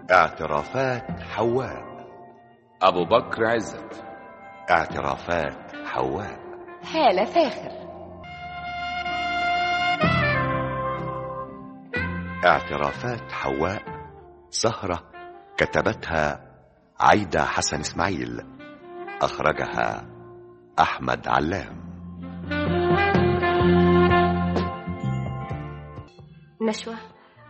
اعترافات حواء أبو بكر عزت اعترافات حواء هالة فاخر اعترافات حواء سهرة كتبتها عايدة حسن إسماعيل أخرجها أحمد علام نشوة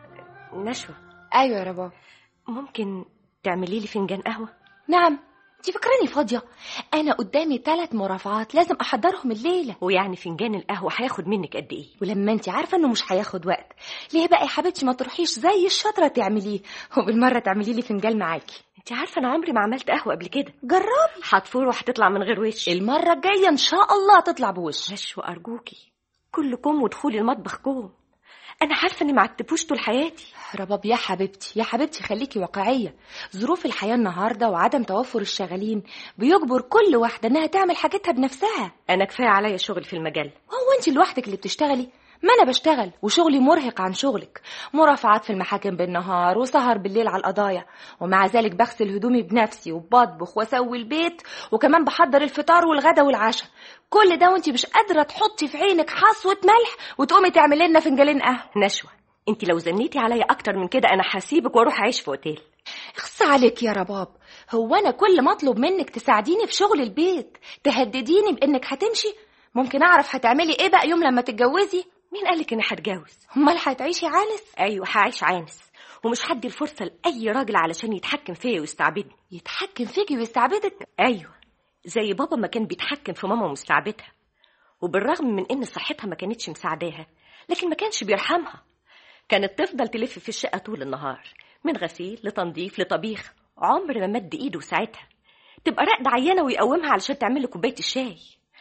نشوة أيوة يا رباب ممكن تعملي لي فنجان قهوة نعم انت فاكراني فاضية أنا قدامي ثلاث مرافعات لازم أحضرهم الليلة ويعني فنجان القهوة هياخد منك قد إيه ولما انت عارفة انه مش هياخد وقت ليه بقى يا حبيبتي ما تروحيش زي الشاطرة تعمليه وبالمرة تعملي لي فنجان معاكي انت عارفة أنا عمري ما عملت قهوة قبل كده جربي هتفور وهتطلع من غير وش المرة الجاية إن شاء الله هتطلع بوش نشوة أرجوكي كلكم ودخولي المطبخ كوم أنا عارفة إني ما عتبوش طول حياتي رباب يا حبيبتي يا حبيبتي خليكي واقعية ظروف الحياة النهاردة وعدم توفر الشغالين بيجبر كل واحدة انها تعمل حاجتها بنفسها أنا كفاية عليا شغل في المجال هو انت لوحدك اللي بتشتغلي ما انا بشتغل وشغلي مرهق عن شغلك مرافعات في المحاكم بالنهار وسهر بالليل على القضايا ومع ذلك بغسل هدومي بنفسي وبطبخ واسوي البيت وكمان بحضر الفطار والغدا والعشاء كل ده وانت مش قادره تحطي في عينك حصوه ملح وتقومي تعملي لنا فنجانين قهوه نشوة انت لو زنيتي عليا أكتر من كده أنا هسيبك وأروح أعيش في أوتيل اخص عليك يا رباب هو انا كل ما اطلب منك تساعديني في شغل البيت تهدديني بانك هتمشي ممكن اعرف هتعملي ايه بقى يوم لما تتجوزي مين قالك إني هتجوز امال هتعيشي عانس أيوة هعيش عانس ومش هدي الفرصة لأي راجل علشان يتحكم فيا ويستعبدني يتحكم فيكي ويستعبدك أيوة زي بابا ما كان بيتحكم في ماما ومستعبدها وبالرغم من إن صحتها ما كانتش مساعداها لكن ما كانش بيرحمها كانت تفضل تلف في الشقة طول النهار من غسيل لتنظيف لطبيخ عمر ما مد إيده ساعتها تبقى راقدة عيانة ويقومها علشان تعمل له كوباية الشاي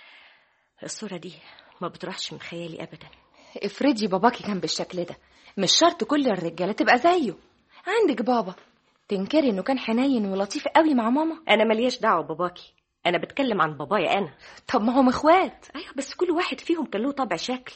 الصورة دي ما بتروحش من خيالي أبدا افرضي باباكي كان بالشكل ده مش شرط كل الرجاله تبقى زيه عندك بابا تنكري انه كان حنين ولطيف قوي مع ماما أنا ملياش دعوة بباباكي أنا بتكلم عن بابايا أنا طب ما هم اخوات أيوة بس كل واحد فيهم كان له طبع شكل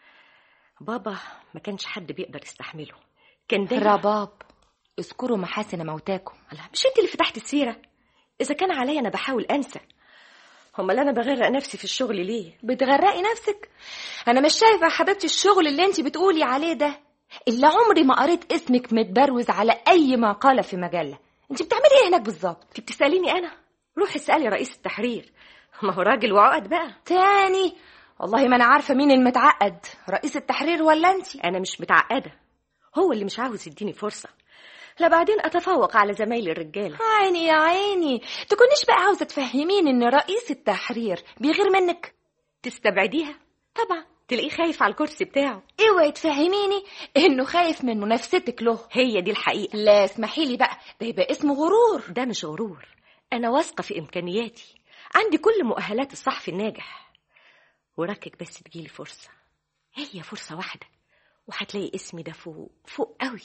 بابا ما كانش حد بيقدر يستحمله كان دايما رباب اذكروا محاسن موتاكم الله مش انت اللي فتحت السيرة إذا كان عليا أنا بحاول أنسى امال أنا بغرق نفسي في الشغل ليه بتغرقي نفسك انا مش شايفه يا حبيبتي الشغل اللي انت بتقولي عليه ده الا عمري ما قريت اسمك متبروز على اي مقاله في مجله انت بتعملي ايه هناك بالظبط انت بتسأليني أنا روحي اسألي رئيس التحرير ما هو راجل وعقد بقى تاني والله ما انا عارفه مين المتعقد رئيس التحرير ولا انت أنا مش متعقدة هو اللي مش عاوز يديني فرصة لا بعدين أتفوق على زمايلي الرجالة عيني يا عيني تكونيش بقى عاوزه تفهميني ان رئيس التحرير بيغير منك تستبعديها طبعا تلاقيه خايف على الكرسي بتاعه اوعي تفهميني انه خايف من منافستك له هي دي الحقيقة لا اسمحي لي بقى ده يبقى اسمه غرور ده مش غرور أنا واثقة في إمكانياتي عندي كل مؤهلات الصحفي الناجح وركك بس تجيلي فرصة هي فرصة واحدة وهتلاقي اسمي ده فوق فوق قوي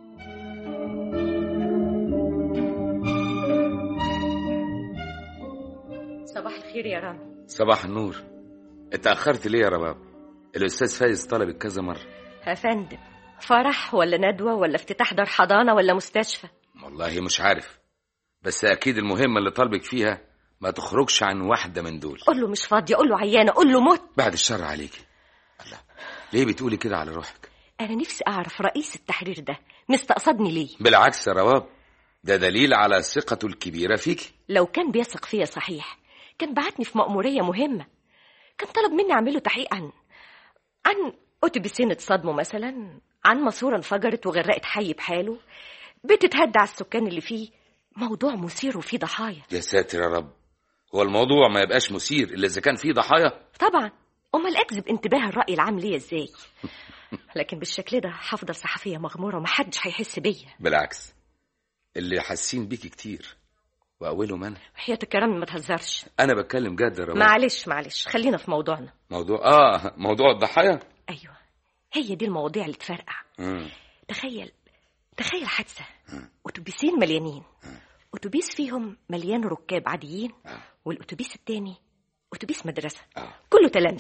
صباح الخير يا رام صباح النور اتأخرت ليه يا رباب الأستاذ فايز طلبك كذا مرة يا فندم فرح ولا ندوة ولا افتتاح دار حضانة ولا مستشفى والله مش عارف بس أكيد المهمة اللي طالبك فيها ما تخرجش عن واحدة من دول قول له مش فاضية قول له عيانة قول له موت بعد الشر عليكي الله ليه بتقولي كده على روحك أنا نفسي أعرف رئيس التحرير ده مستقصدني ليه بالعكس يا رواب ده دليل على ثقته الكبيرة فيك لو كان بيثق فيا صحيح كان بعتني في مأمورية مهمة كان طلب مني أعمله تحقيق عن عن أتوبيسين اتصادموا مثلا عن ماسورة انفجرت وغرقت حي بحاله بيت اتهدى على السكان اللي فيه موضوع مثير وفيه ضحايا يا ساتر يا رب هو الموضوع ما يبقاش مثير إلا إذا كان فيه ضحايا طبعا أمال أجذب انتباه الرأي العام ليا إزاي لكن بالشكل ده هفضل صحفية مغمورة ومحدش هيحس بيا بالعكس اللي حاسين بيكي كتير وأولهم أنا وحياة الكرام ما تهزرش أنا بتكلم جد يا رواب معلش معلش خلينا في موضوعنا موضوع آه موضوع الضحايا أيوة هي دي المواضيع اللي تفرقع مم. تخيل تخيل حادثة أتوبيسين مليانين أتوبيس فيهم مليان ركاب عاديين والأتوبيس التاني أتوبيس مدرسة آه. كله تلامذة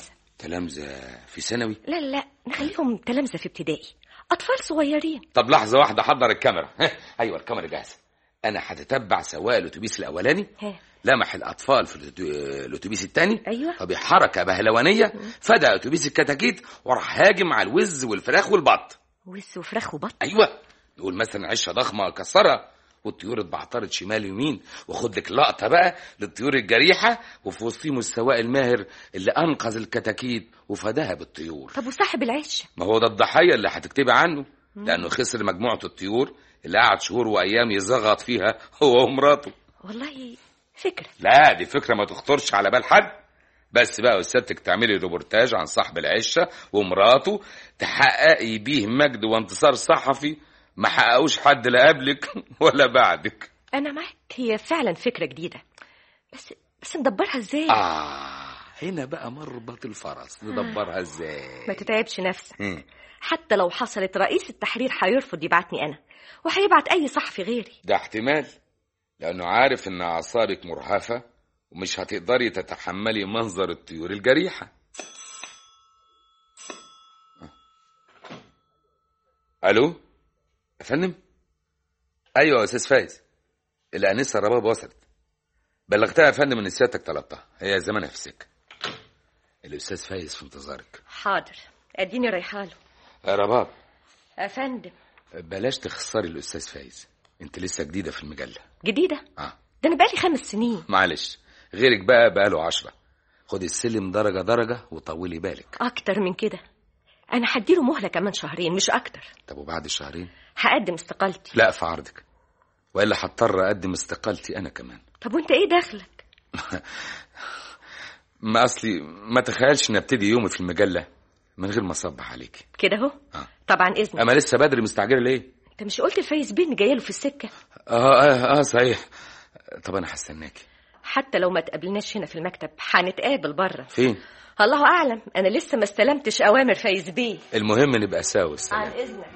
تلامذة في ثانوي لا لا لا نخليهم تلامذة في ابتدائي أطفال صغيرين طب لحظة واحدة حضر الكاميرا أيوة الكاميرا جاهزة أنا هتتبع سواق الأتوبيس الأولاني ها لمح الأطفال في الأتو- الأتوبيس الثاني أيوة. فبحركة بهلوانية فدى أتوبيس الكتاكيت وراح هاجم على الوز والفراخ والبط وز وفراخ وبط أيوة يقول مثلا عشة ضخمة كسرها والطيور اتبعترت شمال يمين وخد لك لقطة بقى للطيور الجريحة وفي وسطهم السواق الماهر اللي أنقذ الكتاكيت وفداها بالطيور طب وصاحب العش ما هو ده الضحية اللي هتكتبي عنه لأنه خسر مجموعة الطيور اللي قعد شهور وأيام يزغط فيها هو ومراته والله فكرة لا دي فكرة ما تخطرش على بال حد بس بقى وسيادتك تعملي روبورتاج عن صاحب العشة ومراته تحققي بيه مجد وانتصار صحفي ما حققوش حد لا قبلك ولا بعدك أنا معك هي فعلا فكرة جديدة بس بس ندبرها ازاي آه هنا بقى مربط الفرس ندبرها ازاي ما تتعبش نفسك مم. حتى لو حصلت رئيس التحرير هيرفض يبعتني أنا وهيبعت أي صحفي غيري ده احتمال لأنه عارف إن أعصابك مرهفة ومش هتقدري تتحملي منظر الطيور الجريحة ألو يا فندم أيوة يا أستاذ فايز الأنسة رباب وصلت بلغتها يا فندم إن سيادتك طلبتها هي زمانها في السكة الأستاذ فايز في انتظارك حاضر اديني رايحه له يا رباب يا فندم بلاش تخسري الأستاذ فايز أنت لسه جديدة في المجلة جديدة آه ده أنا بقالي خمس سنين معلش غيرك بقى بقاله عشرة خدي السلم درجة درجة وطولي بالك أكتر من كده أنا هديله مهلة كمان شهرين مش أكتر طب وبعد الشهرين هقدم استقالتي لا في عرضك وإلا هضطر أقدم استقالتي أنا كمان طب وأنت إيه دخلك ما أصلي ما تخيلش إن أبتدي يومي في المجلة من غير ما أصبح عليك كده أهو آه. طبعا إذنك أما لسه بدري مستعجلة ليه؟ أنت مش قلت الفايز بين جايله في السكة آه آه, آه صحيح طب أنا هستناكي حتى لو ما تقابلناش هنا في المكتب هنتقابل بره فين؟ الله أعلم أنا لسه ما استلمتش أوامر فايز بيه المهم نبقى سوا عن السلام إذنك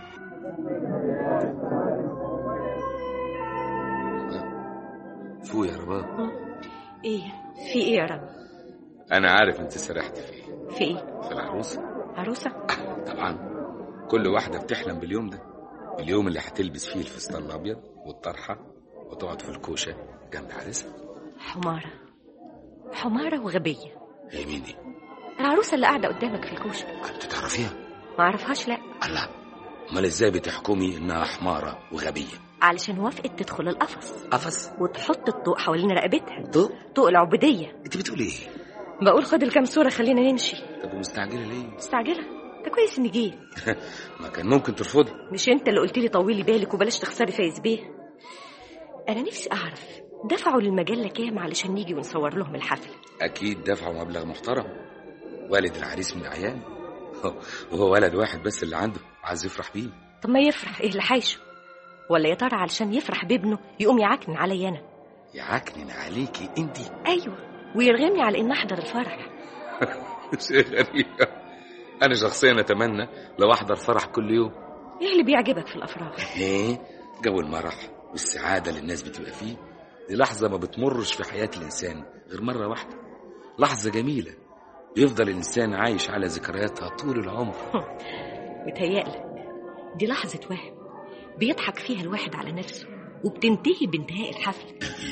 فو يا رباب إيه في إيه يا رب أنا عارف أنت سرحت في إيه في إيه في العروسة عروسة طبعا كل واحدة بتحلم باليوم ده اليوم اللي هتلبس فيه الفستان الأبيض والطرحة وتقعد في الكوشة جنب عريسها حمارة حمارة وغبية هي مين دي؟ العروسة اللي قاعدة قدامك في الكوشة أنت تعرفيها؟ ما أعرفهاش لا الله أمال إزاي بتحكمي إنها حمارة وغبية؟ علشان وافقت تدخل القفص قفص؟ وتحط الطوق حوالين رقبتها طب طوق العبودية أنت بتقولي إيه؟ بقول خد الكام صورة خلينا نمشي طب ومستعجلة ليه؟ مستعجلة ده كويس اني جيت ما كان ممكن ترفضي مش انت اللي قلت لي طولي بالك وبلاش تخسري فايز بيه انا نفسي اعرف دفعوا للمجلة كام علشان نيجي ونصور لهم الحفلة أكيد دفعوا مبلغ محترم والد العريس من الأعيان وهو ولد واحد بس اللي عنده عايز يفرح بيه طب ما يفرح ايه اللي حايشه ولا يا ترى علشان يفرح بابنه يقوم يعكنن عليا انا يعكنن عليكي انت ايوه ويرغمني على ان احضر الفرح شيء غريب انا شخصيا اتمنى لو احضر فرح كل يوم ايه اللي بيعجبك في الافراح ايه جو المرح والسعاده اللي الناس بتبقى فيه دي لحظه ما بتمرش في حياه الانسان غير مره واحده لحظه جميله يفضل الانسان عايش على ذكرياتها طول العمر متهيألك دي لحظة وهم بيضحك فيها الواحد على نفسه وبتنتهي بانتهاء الحفلة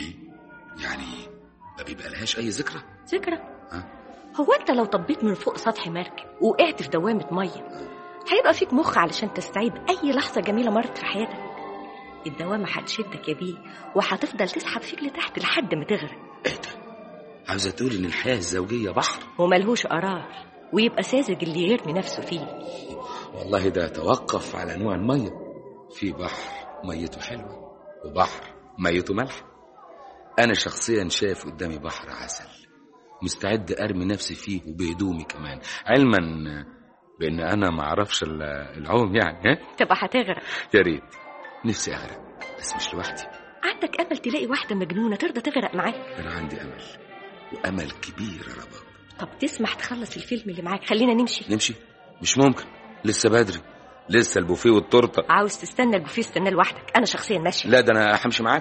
يعني ما بيبقى لهاش اي ذكرى ذكرى ها؟ هو انت لو طبيت من فوق سطح مركب وقعت في دوامة مية هيبقى فيك مخ علشان تستعيد أي لحظة جميلة مرت في حياتك الدوامة هتشدك يا بيه وهتفضل تسحب فيك لتحت لحد ما تغرق ايه ده عاوزه تقول ان الحياه الزوجيه بحر وملهوش قرار ويبقى ساذج اللي يرمي نفسه فيه والله ده توقف على نوع الميه في بحر ميته حلوه وبحر ميته ملح انا شخصيا شايف قدامي بحر عسل مستعد ارمي نفسي فيه وبهدومي كمان علما بان انا ما اعرفش ال- العوم يعني ها تبقى هتغرق يا ريت نفسي اغرق بس مش لوحدي عندك أمل تلاقي واحدة مجنونة ترضى تغرق معاك انا عندي امل وامل كبير يا رباب طب تسمح تخلص الفيلم اللي معاك خلينا نمشي نمشي مش ممكن لسه بدري لسه البوفيه والتورته عاوز تستنى البوفيه استنى لوحدك انا شخصيا ماشيه لا ده انا همشي معاك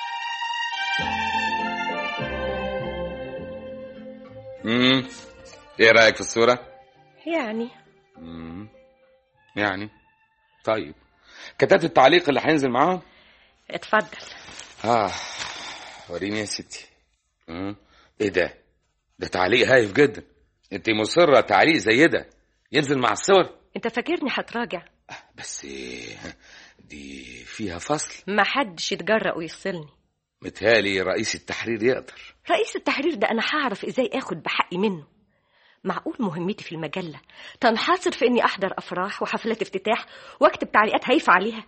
امم ايه رايك في الصوره يعني مم. يعني طيب كتبت التعليق اللي هينزل معاهم اتفضل اه وريني يا ستي مم. ايه ده ده تعليق هايف جدا انت مصره تعليق زي ده ينزل مع الصور انت فاكرني هتراجع بس إيه، دي فيها فصل ما حدش يتجرأ ويفصلني متهالي رئيس التحرير يقدر رئيس التحرير ده انا هعرف ازاي اخد بحقي منه معقول مهمتي في المجلة تنحصر في اني احضر افراح وحفلات افتتاح واكتب تعليقات هايفة عليها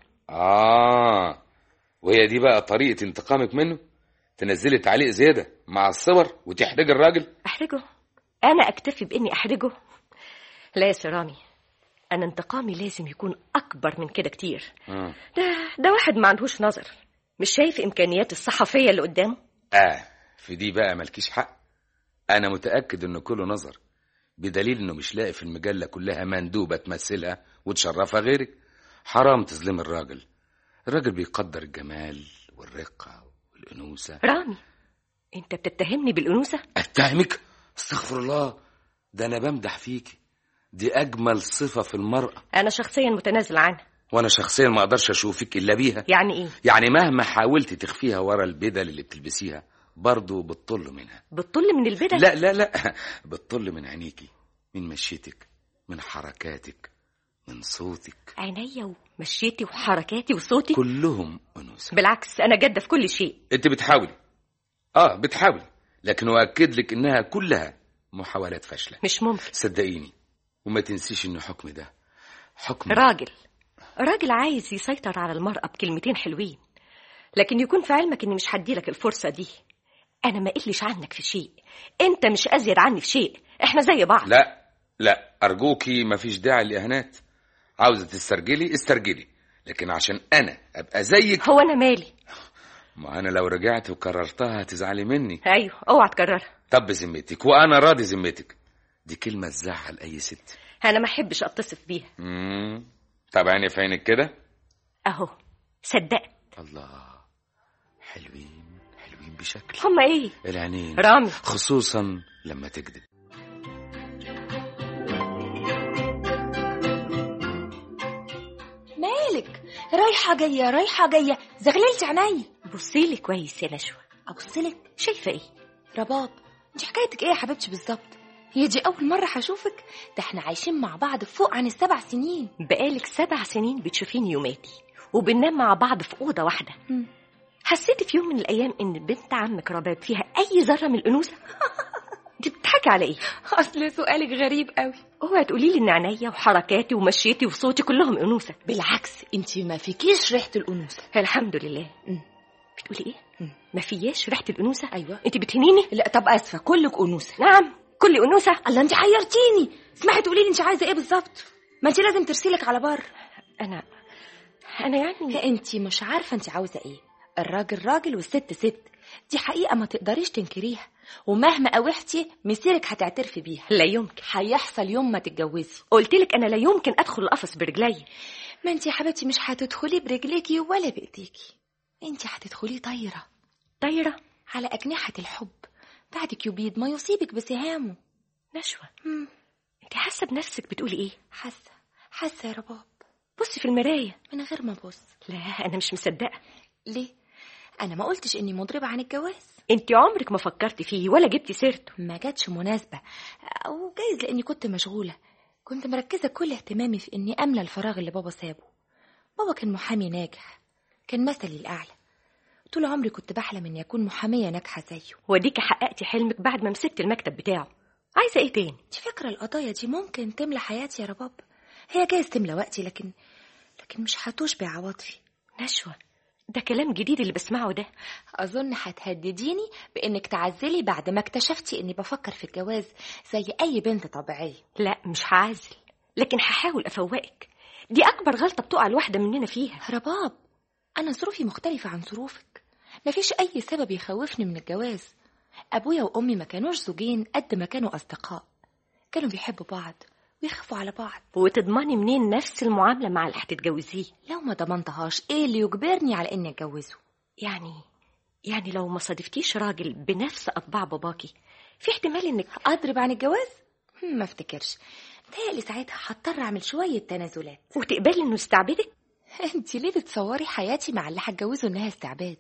اه وهي دي بقى طريقه انتقامك منه تنزلي تعليق زياده مع الصور وتحرج الراجل احرجه انا اكتفي باني احرجه لا يا سرامي انا انتقامي لازم يكون اكبر من كده كتير آه. ده ده واحد ما عندهوش نظر مش شايف امكانيات الصحفيه اللي قدامه اه في دي بقى مالكيش حق انا متاكد انه كله نظر بدليل انه مش لاقي في المجله كلها مندوبه تمثلها وتشرفها غيرك حرام تظلم الراجل الراجل بيقدر الجمال والرقه والانوثه رامي انت بتتهمني بالانوثه اتهمك استغفر الله ده انا بمدح فيكي دي اجمل صفه في المراه انا شخصيا متنازله عنها وانا شخصيا ما اقدرش اشوفك الا بيها يعني ايه يعني مهما حاولت تخفيها ورا البدل اللي بتلبسيها برضه بتطل منها بتطل من البدل لا لا لا بتطل من عينيكي من مشيتك من حركاتك من صوتك عينيا ومشيتي وحركاتي وصوتي كلهم انوثه بالعكس انا جاده في كل شيء انت بتحاولي اه بتحاولي لكن اؤكد لك انها كلها محاولات فاشله مش ممكن صدقيني وما تنسيش ان حكم ده حكم راجل راجل عايز يسيطر على المرأة بكلمتين حلوين لكن يكون في علمك اني مش هديلك الفرصة دي انا ما قلش عنك في شيء انت مش ازيد عني في شيء احنا زي بعض لا لا ارجوكي ما فيش داعي لاهانات عاوزه تسترجلي استرجلي لكن عشان انا ابقى زيك هو انا مالي ما انا لو رجعت وكررتها هتزعلي مني ايوه اوعى تكررها طب بذمتك وانا راضي ذمتك دي كلمه تزعل اي ست انا ما احبش اتصف بيها امم طب عيني في عينك كده اهو صدقت الله حلوين حلوين بشكل هما ايه العينين رامي خصوصا لما تكذب مالك رايحة جاية رايحة جاية زغللت عيني بصيلي كويس يا نشوى أبصلك شايفة ايه رباب انت حكايتك ايه يا حبيبتي بالظبط هي دي أول مرة هشوفك ده احنا عايشين مع بعض فوق عن السبع سنين بقالك سبع سنين بتشوفيني يوماتي وبننام مع بعض في أوضة واحدة مم. حسيتي في يوم من الأيام إن بنت عمك رباب فيها أي ذرة من الأنوثة؟ انت بتضحكي على ايه؟ أصل سؤالك غريب قوي اوعي تقولي لي ان عينيا وحركاتي ومشيتي وصوتي كلهم انوثه بالعكس انت ما فيكيش ريحة الأنوثة الحمد لله مم. بتقولي ايه مم. ما فياش ريحه الانوثه أيوة انت بتهنيني لا طب آسفة كلك أنوثة نعم كل انوثه الله انت حيرتيني اسمحي تقولي لي انت عايزة ايه بالظبط ما انت لازم ترسلك على بر انا انا يعني لا انت مش عارفة انت عاوزة ايه الراجل راجل والست ست دي حقيقة ما تقدريش تنكريها ومهما قاوحتي مسيرك هتعترفي بيها لا يمكن هيحصل يوم ما تتجوزي قلت لك انا لا يمكن ادخل القفص برجلي ما انت يا حبيبتي مش هتدخلي برجليكي ولا بايديكي انت هتدخلي طايرة طايره على أجنحة الحب بعد كيوبيد ما يصيبك بسهامه نشوى مم، انت حاسه بنفسك بتقولي ايه حاسة حاسة يا رباب بصي في المرايه من غير ما ابص لا انا مش مصدقه ليه انا ما قلتش اني مضربة عن الجواز انت عمرك ما فكرتي فيه ولا جبتي سيرته ما جاتش مناسبة او جايز لاني كنت مشغولة كنت مركزة كل اهتمامي في اني املى الفراغ اللي بابا سابه بابا كان محامي ناجح كان مثلي الاعلى طول عمري كنت بحلم اني اكون محامية ناجحة زيه وديكي حققتي حلمك بعد ما مسكت المكتب بتاعه عايزه ايه تاني انت فاكرة القضايا دي ممكن تملى حياتي يا رباب هي جايز تملى وقتي لكن لكن مش هتشبع عواطفي نشوى ده كلام جديد اللي بسمعه ده أظن هتهدديني بإنك تعزلي بعد ما اكتشفتي إني بفكر في الجواز زي أي بنت طبيعية لا مش هعزل لكن هحاول افوقك دي اكبر غلطه بتقع الواحده مننا فيها رباب أنا ظروفي مختلفة عن ظروفك مفيش أي سبب يخوفني من الجواز أبويا وأمي ما كانوش زوجين قد ما كانوا أصدقاء كانوا بيحبوا بعض ويخافوا على بعض وتضمني منين نفس المعامله مع اللي هتتجوزيه لو ما ضمنتهاش إيه اللي يجبرني على إني أتجوزه يعني يعني لو ما صادفتيش راجل بنفس اطباع باباكي في احتمال انك أضرب عن الجواز هم، ما افتكرش متهيألي ساعتها هضطر اعمل شويه تنازلات وتقبلي انه يستعبدك انت ليه بتصوري حياتي مع اللي هتجوزه انها استعباد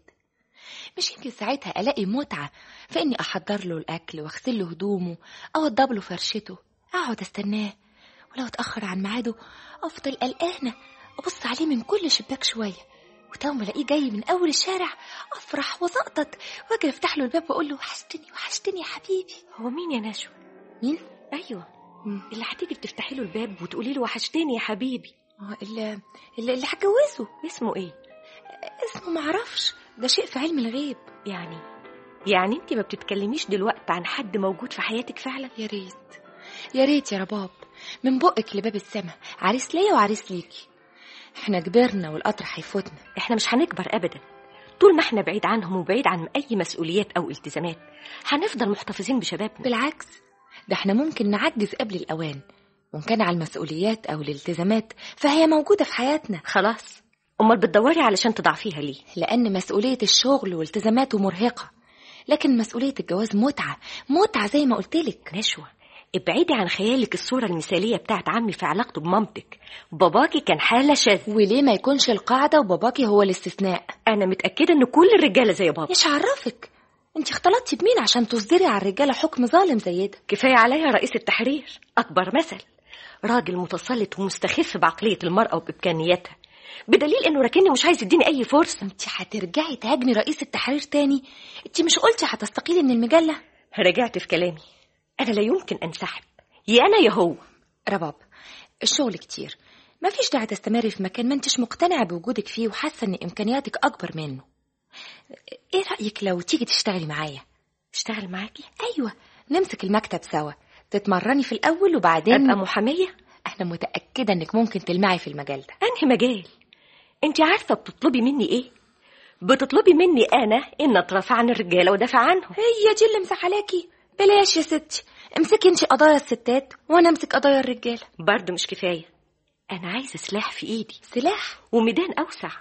مش يمكن ساعتها الاقي متعه في اني احضر له الاكل واغسل له هدومه اوضب له فرشته اقعد استناه ولو اتاخر عن ميعاده افضل قلقانه ابص عليه من كل شباك شويه وتوم ما الاقيه جاي من اول الشارع افرح وزقطط واجي افتح له الباب واقول له وحشتني وحشتني يا حبيبي هو مين يا نشوى مين ايوه مم. اللي هتيجي تفتحي له الباب وتقولي له وحشتني يا حبيبي آه، اللي اللي, اللي هتجوزه اسمه ايه اسمه معرفش ده شيء في علم الغيب يعني يعني انت ما بتتكلميش دلوقتي عن حد موجود في حياتك فعلا يا ريت يا ريت يا رباب من بقك لباب السما عريس ليا وعريس ليكي احنا كبرنا والقطر هيفوتنا احنا مش هنكبر ابدا طول ما احنا بعيد عنهم وبعيد عن اي مسؤوليات او التزامات هنفضل محتفظين بشبابنا بالعكس ده احنا ممكن نعجز قبل الأوان وإن كان على المسؤوليات أو الالتزامات فهي موجودة في حياتنا خلاص امال بتدوري علشان تضعفيها ليه لأن مسؤولية الشغل والتزاماته مرهقة لكن مسؤولية الجواز متعة متعة زي ما قلتلك نشوى ابعدي عن خيالك الصورة المثالية بتاعت عمي في علاقته بمامتك باباكي كان حالة شاذة وليه ما يكونش القاعدة وباباكي هو الاستثناء أنا متأكدة إن كل الرجالة زي بابا مش عرفك انت اختلطتي بمين عشان تصدري على الرجالة حكم ظالم زي ده كفاية عليا رئيس التحرير أكبر مثل راجل متسلط ومستخف بعقلية المرأة وبإمكانياتها بدليل إنه راكني مش عايز يديني أي فرصة انت هترجعي تهاجمي رئيس التحرير تاني انت مش قلتي هتستقيلي من المجلة رجعت في كلامي أنا لا يمكن أنسحب يا أنا يا هو رباب الشغل كتير ما فيش داعي تستمري في مكان ما انتش مقتنعة بوجودك فيه وحاسة ان امكانياتك اكبر منه ايه رأيك لو تيجي تشتغلي معايا اشتغل معاكي ايوه نمسك المكتب سوا تتمرني في الاول وبعدين أبقى محامية انا متأكدة انك ممكن تلمعي في المجال ده أنهي مجال أنت عارفة بتطلبي مني إيه بتطلبي مني أنا إن أترافع عن الرجالة ودافع عنهم هي دي اللي مسحلاكي بلاش يا ستي امسكي انت قضايا الستات وانا امسك قضايا الرجاله برضه مش كفاية أنا عايزة سلاح في إيدي سلاح وميدان أوسع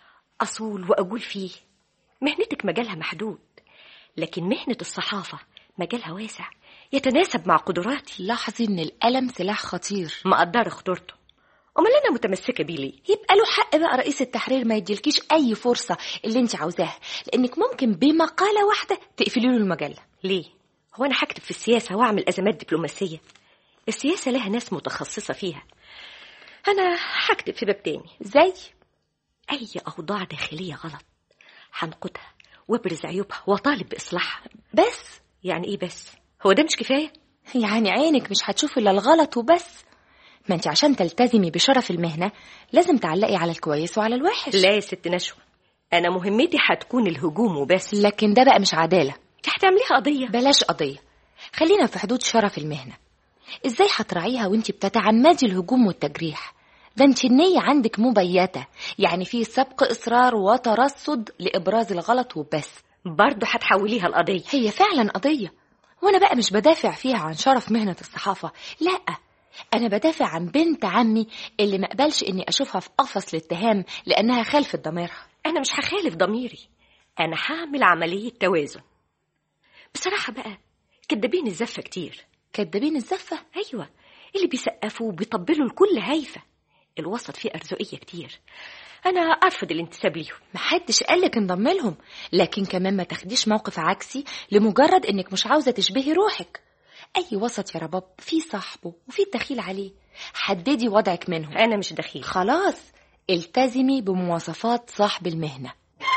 أصول وأقول فيه مهنتك مجالها محدود لكن مهنة الصحافة مجالها واسع يتناسب مع قدراتي لاحظي ان القلم سلاح خطير مقدرة خطورته أمال أنا متمسكة بيه ليه؟ يبقى له حق بقى رئيس التحرير ما يديلكيش اي فرصه اللي انت عاوزاها لانك ممكن بمقاله واحده تقفلي له المجله ليه؟ هو أنا هكتب في السياسة وأعمل أزمات دبلوماسية السياسة لها ناس متخصصة فيها أنا هكتب في باب تاني زي أي أوضاع داخلية غلط هنقدها وابرز عيوبها وطالب بإصلاحها بس يعني إيه بس؟ هو ده مش كفاية؟ يعني عينك مش هتشوف الا الغلط وبس ما انت عشان تلتزمي بشرف المهنه لازم تعلقي على الكويس وعلى الوحش لا يا ست نشوى أنا مهمتي هتكون الهجوم وبس لكن ده بقى مش عداله انت هتعمليها قضية بلاش قضية خلينا في حدود شرف المهنة ازاي هتراعيها وانت بتتعمدي الهجوم والتجريح ده انت النية عندك مبيتة يعني في سبق إصرار وترصد لإبراز الغلط وبس برضه هتحوليها القضية هي فعلا قضية وانا بقى مش بدافع فيها عن شرف مهنة الصحافة لا انا بدافع عن بنت عمي اللي ما قبلش اني اشوفها في قفص الاتهام لانها خالفت ضميرها أنا مش هخالف ضميري أنا هعمل عملية توازن بصراحة بقى كدابين الزفة كتير كدابين الزفة أيوة اللي بيسقفوا وبيطبلوا لكل هايفة الوسط فيه أرزقية كتير أنا أرفض الانتساب ليهم محدش قالك انضم لهم لكن كمان ما تاخديش موقف عكسي لمجرد انك مش عاوزة تشبهي روحك اي وسط يا رباب في صاحبه وفي الدخيل عليه حددي وضعك منهم أنا مش دخيل خلاص التزمي بمواصفات صاحب المهنة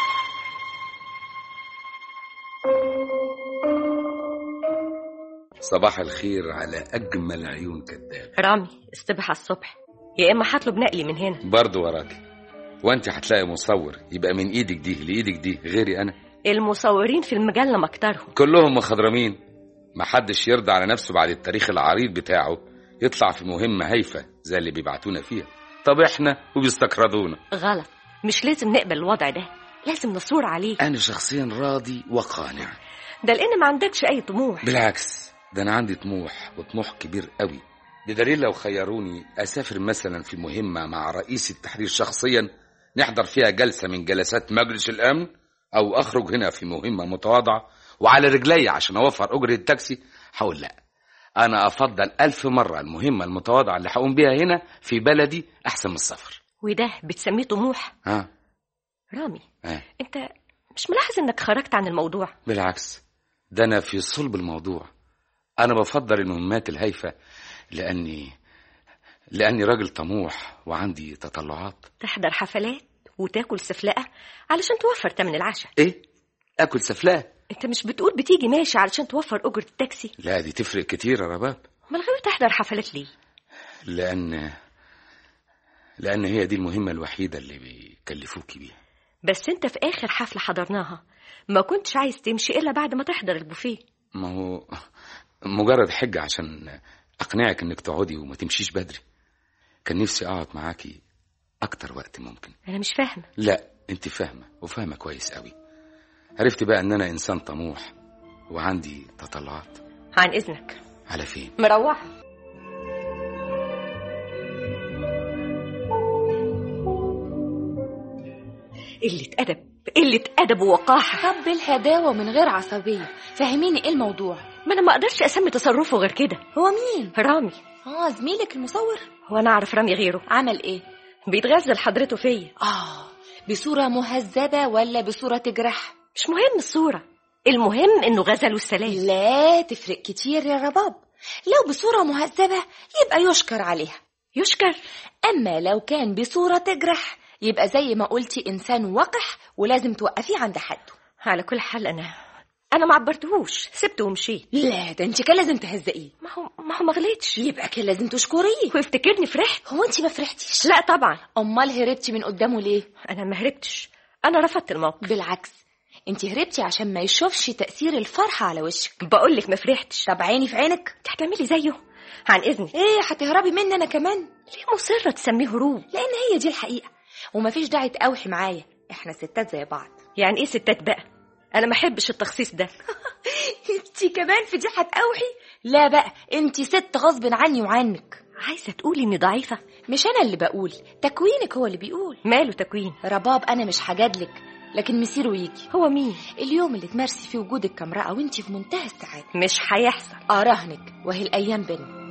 صباح الخير على أجمل عيون كداب رامي استبح على الصبح يا إما هطلب نقلي من هنا برضه وراكي وانت هتلاقي مصور يبقى من ايدك دي لايدك دي غيري انا المصورين في المجلة مكترهم كلهم مخضرمين محدش يرضى على نفسه بعد التاريخ العريض بتاعه يطلع في مهمة هايفة زي اللي بيبعتونا فيها طب احنا وبيستقرضونا غلط مش لازم نقبل الوضع ده لازم نصور عليه انا شخصيا راضي وقانع ده لأن ما عندكش أي طموح بالعكس ده انا عندي طموح وطموح كبير قوي بدليل لو خيروني اسافر مثلا في مهمة مع رئيس التحرير شخصيا نحضر فيها جلسة من جلسات مجلس الامن او اخرج هنا في مهمة متواضعة وعلى رجلي عشان اوفر اجرة التاكسي هقول لا أنا أفضل ألف مرة المهمة المتواضعة اللي هقوم بيها هنا في بلدي أحسن من السفر وده بتسميه طموح ها رامي آه. انت مش ملاحظ انك خرجت عن الموضوع بالعكس ده أنا في صلب الموضوع أنا بفضل المهمات الهايفة لأني لأني راجل طموح وعندي تطلعات تحضر حفلات وتاكل سفلقه علشان توفر تمن العشاء إيه؟ أكل سفلاه انت مش بتقول بتيجي ماشي علشان توفر اجره التاكسي لا دي تفرق كتير يا رباب امال غير تحضر حفلات ليه لأن لأن هي دي المهمة الوحيدة اللي بيكلفوكي بيها بس انت في اخر حفله حضرناها ما كنتش عايز تمشي الا بعد ما تحضر البوفيه ما هو مجرد حجة عشان أقنعك إنك تقعدي وما تمشيش بدري كان نفسي أقعد معاكي أكتر وقت ممكن انا مش فاهمه لا أنت فاهمة وفاهمة كويس قوي عرفت بقى إن أنا إنسان طموح وعندي تطلعات عن اذنك على فين مروحه قلة أدب قلة أدب ووقاحة طب بالهداوة من غير عصبية فهميني ايه الموضوع ما أنا ما أقدرش أسمي تصرفه غير كده هو مين رامي اه زميلك المصور هو أنا أعرف رامي غيره عمل ايه بيتغزل حضرته فيا اه بصورة مهذبة ولا بصورة تجرح مش مهم الصورة المهم إنه غزل والسلام لا تفرق كتير يا رباب لو بصورة مهذبة يبقى يشكر عليها يشكر أما لو كان بصورة تجرح يبقى زي ما قلتي إنسان وقح ولازم توقفيه عند حده على كل حال أنا أنا ما عبرتهوش سبته ومشيت لا ده انت كان لازم تهزقيه ما هو ما هو ما غلطش يبقى كان لازم تشكريه ويفتكرني فرحت هو انت ما فرحتيش لا طبعا امال هربتي من قدامه ليه أنا ما هربتش أنا رفضت الموقف بالعكس انت هربتي عشان ما يشوفش تأثير الفرحة على وشك بقول لك ما فرحتش طب عيني في عينك انت هتعملي زيه عن إذنك ايه هتهربي مني انا كمان ليه مصرة تسميه هروب لان هي دي الحقيقة ومفيش داعي تقاوحي معايا احنا ستات زي بعض يعني إيه ستات بقى أنا ما أحبش التخصيص ده انت كمان في دي هتقاوحي لا بقى انت ست غصب عني وعنك عايزة تقولي إني ضعيفة مش انا اللي بقول تكوينك هو اللي بيقول ماله تكوين رباب انا مش هجادلك لكن مسيره يجي هو مين اليوم اللي تمارسي فيه وجودك كامرأة وانت في منتهى السعادة مش هيحصل اراهنك وهي الايام بينا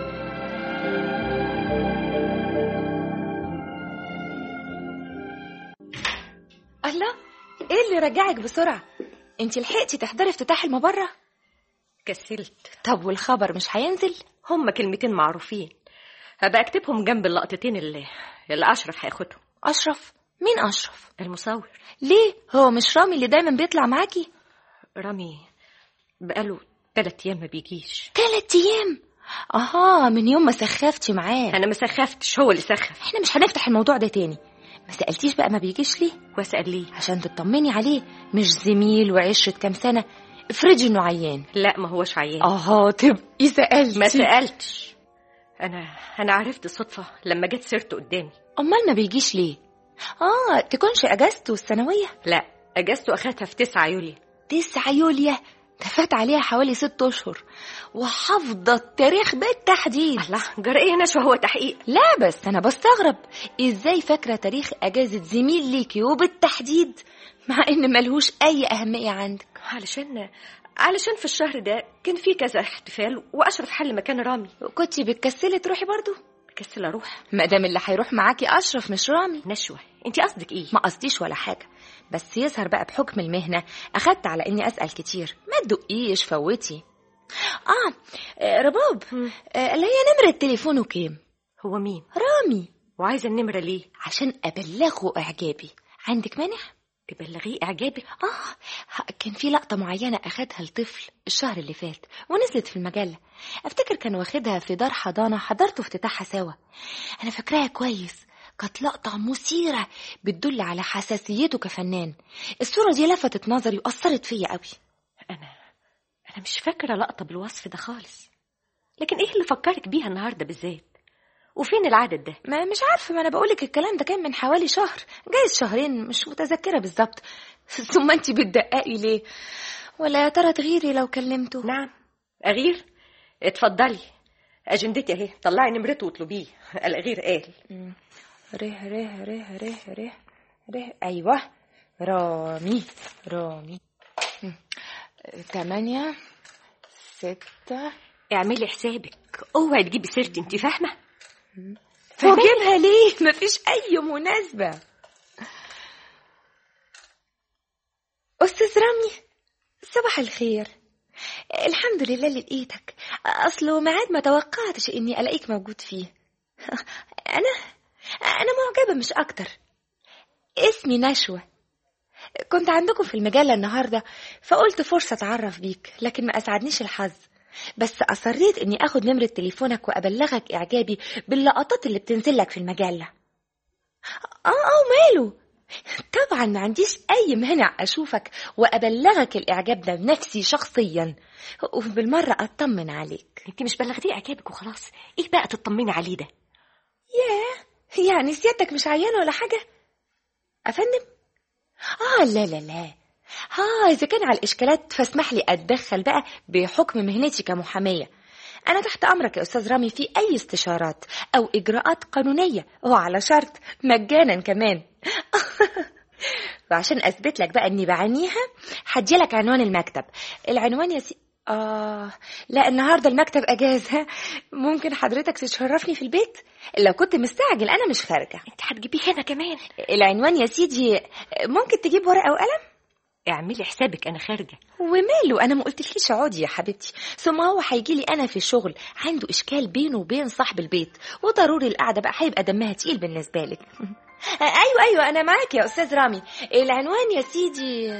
الله ايه اللي رجعك بسرعة انت لحقتي تحضري افتتاح المبرة كسلت طب والخبر مش هينزل هما كلمتين معروفين هبقى اكتبهم جنب اللقطتين اللي اللي اشرف هياخدهم اشرف مين اشرف المصور ليه هو مش رامي اللي دايما بيطلع معاكي رامي بقاله تلات ايام ما بيجيش تلات ايام اها من يوم ما سخفتي معاه انا ما سخفتش هو اللي سخف احنا مش هنفتح الموضوع ده تاني ما سألتيش بقى ما بيجيش ليه واسال ليه عشان تطمني عليه مش زميل وعشرة كام سنة افرضي انه عيان لا ما هوش عيان اه تبقي سألتي ما سالتش انا انا عرفت صدفه لما جت سيرته قدامي امال ما بيجيش ليه اه تكونش اجازته السنوية لا اجازته اخدها في 9 يوليو تسعة يوليا ده فات عليها حوالي ست اشهر وحافظة التاريخ بالتحديد الله جرى ايه نشوى هو تحقيق لا بس انا بستغرب ازاي فاكرة تاريخ اجازة زميل ليكي وبالتحديد مع ان ملهوش اي اهمية عندك علشان علشان في الشهر ده كان في كذا احتفال واشرف حل مكان رامي كنتي بتكسلي تروحي برضو بكسل اروح ما دام اللي هيروح معاكي اشرف مش رامي نشوى انت قصدك ايه ما قصديش ولا حاجة بس يظهر بقى بحكم المهنة أخدت على إني أسأل كتير ما تدقيش فوتي آه آه، رباب آه، اللي هي نمرة تليفونه كام هو مين رامي وعايزه النمره ليه عشان أبلغه إعجابي عندك مانع؟ تبلغيه اعجابك آه ه- كان في لقطة معينة أخدها لطفل الشهر اللي فات ونزلت في المجلة أفتكر كان واخدها في دار حضانة حضرته افتتاحها سوا أنا فاكراها كويس كانت لقطة مثيرة بتدل على حساسيته كفنان الصورة دي لفتت نظري وأثرت فيا قوي انا انا مش فاكره لقطه بالوصف ده خالص لكن ايه اللي فكرك بيها النهارده بالذات وفين العدد ده ما مش عارفة ما أنا بقولك الكلام ده كان من حوالي شهر جايز شهرين مش متذكرة بالظبط ثم أنت بتدققي ليه ولا يا ترى تغيري لو كلمته نعم اغير اتفضلي اجندتي اهي طلعي نمرته واطلبيه الاغير قال ره ره ره ره ره ره أيوة رامي رامي مم. تمانية ستة اعملي حسابك اوعي تجيبي سيرتي انت فاهمه فاجيبها ليه مفيش اي مناسبة استاذ رامي صباح الخير الحمد لله اللي لقيتك اصله ميعاد ما توقعتش اني الاقيك موجود فيه انا انا معجبة مش اكتر اسمي نشوة كنت عندكم في المجلة النهاردة فقلت فرصة اتعرف بيك لكن ما اسعدنيش الحظ بس أصريت إني آخد نمرة تليفونك وأبلغك إعجابي باللقطات اللي بتنزلك في المجلة آه آه ماله طبعا ما عنديش أي مانع أشوفك وأبلغك الإعجاب ده بنفسي شخصيا وبالمرة أطمن عليك انت مش بلغتيه اعجابك وخلاص ايه بقى تطمني عليه ده ياه يعني سيادتك مش عيانة ولا حاجة أفندم آه لا لا لا اه إذا كان على الإشكالات فاسمح لي أتدخل بقى بحكم مهنتي كمحامية أنا تحت أمرك يا أستاذ رامي في أي استشارات أو إجراءات قانونية وعلى شرط مجانا كمان وعشان أثبت لك بقى إني بعانيها هديلك عنوان المكتب العنوان يا سي... آه لا النهاردة المكتب أجازة ممكن حضرتك تشرفني في البيت لو كنت مستعجل أنا مش خارجة انت هتجيبيه هنا كمان العنوان يا سيدي ممكن تجيب ورقة وقلم اعملي حسابك انا خارجه وماله انا ما قلتلكيش اقعدي يا حبيبتي ثم هو هيجي لي انا في الشغل عنده اشكال بينه وبين صاحب البيت وضروري القعده بقى هيبقى دمها تقيل بالنسبه لك ايوه ايوه انا معاك يا استاذ رامي العنوان يا سيدي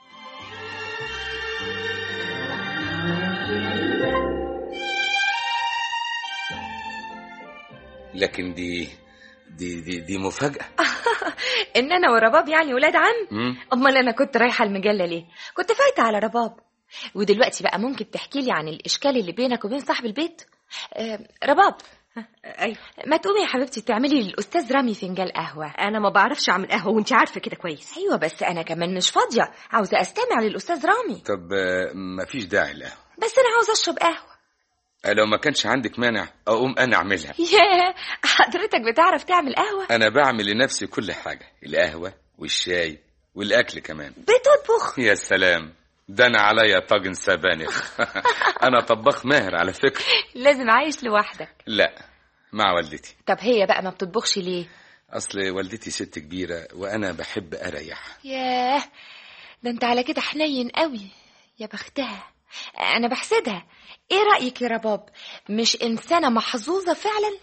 لكن دي دي دي, دي مفاجأة ان انا ورباب يعني ولاد عم مم. امال انا كنت رايحه المجله ليه كنت فايته على رباب ودلوقتي بقى ممكن تحكي لي عن الاشكال اللي بينك وبين صاحب البيت آه رباب ايوه ما تقومي يا حبيبتي تعملي للاستاذ رامي فنجان قهوه انا ما بعرفش اعمل قهوه وانت عارفه كده كويس ايوه بس انا كمان مش فاضيه عاوزه استمع للاستاذ رامي طب آه، مفيش داعي لها بس انا عاوزه اشرب قهوه لو ما كانش عندك مانع اقوم انا اعملها ياه حضرتك بتعرف تعمل قهوه انا بعمل لنفسي كل حاجة القهوة والشاي والاكل كمان بتطبخ يا سلام ده انا عليا طاجن سبانخ انا طباخ ماهر على فكرة لازم عايش لوحدك لا مع والدتي طب هي بقى ما بتطبخش ليه اصل والدتي ست كبيرة وانا بحب اريح ياه ده انت على كده حنين قوي يا بختها انا بحسدها ايه رايك يا رباب مش انسانه محظوظه فعلا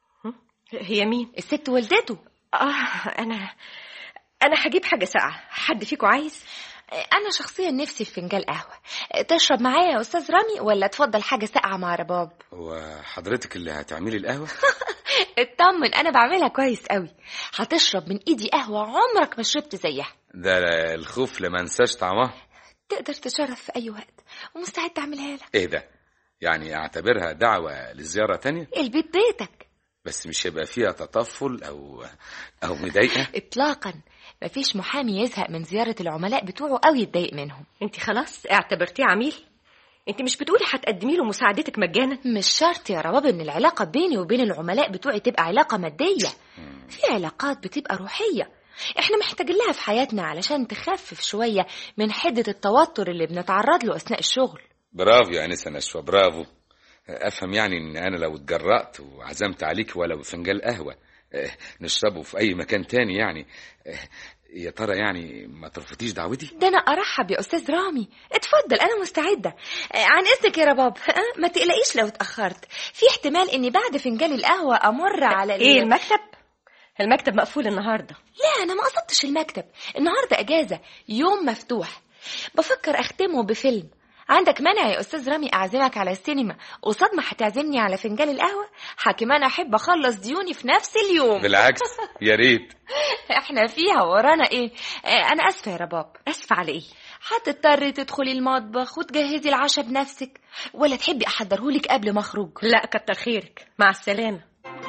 هي مين الست والدته اه انا انا هجيب حاجه ساقعه حد فيكم عايز انا شخصيا نفسي في فنجان قهوه تشرب معايا يا استاذ رامي ولا تفضل حاجه ساقعه مع رباب وحضرتك اللي هتعملي القهوة اطمن انا بعملها كويس قوي هتشرب من ايدي قهوه عمرك ما شربت زيها ده الخوف لما انساش طعمها تقدر تشرف في اي وقت ومستعد تعملها لك ايه ده يعني اعتبرها دعوة لزيارة تانية البيت بيتك بس مش هيبقى فيها تطفل او او مضايقة اطلاقا مفيش محامي يزهق من زياره العملاء بتوعه او يتضايق منهم انت خلاص اعتبرتيه عميل انت مش بتقولي هتقدمي له مساعدتك مجانا مش شرط يا رباب ان العلاقه بيني وبين العملاء بتوعي تبقى علاقه ماديه في علاقات بتبقى روحيه احنا محتاجين لها في حياتنا علشان تخفف شويه من حده التوتر اللي بنتعرض له اثناء الشغل برافو يا انسه نشوى برافو افهم يعني ان انا لو اتجرأت وعزمت عليك ولو فنجان قهوه اه، نشربه في اي مكان تاني يعني اه، يا ترى يعني ما ترفضيش دعوتي ده انا ارحب يا استاذ رامي اتفضل انا مستعده آه، عن اذنك يا رباب آه، ما تقلقيش لو اتاخرت في احتمال اني بعد فنجان القهوه امر على ال- ايه المكتب المكتب مقفول النهارده لا انا ما قصدتش المكتب النهارده اجازه يوم مفتوح بفكر اختمه بفيلم عندك مانع يا استاذ رامي اعزمك على السينما قصاد ما هتعزمني على فنجان القهوه حكيم انا احب اخلص ديوني في نفس اليوم بالعكس يا ريت احنا فيها ورانا ايه آه، انا اسفه يا رباب اسفه على ايه هتضطري تدخلي المطبخ وتجهزي العشاء بنفسك ولا تحبي احضرهولك قبل ما اخرج لا كتر خيرك مع السلامه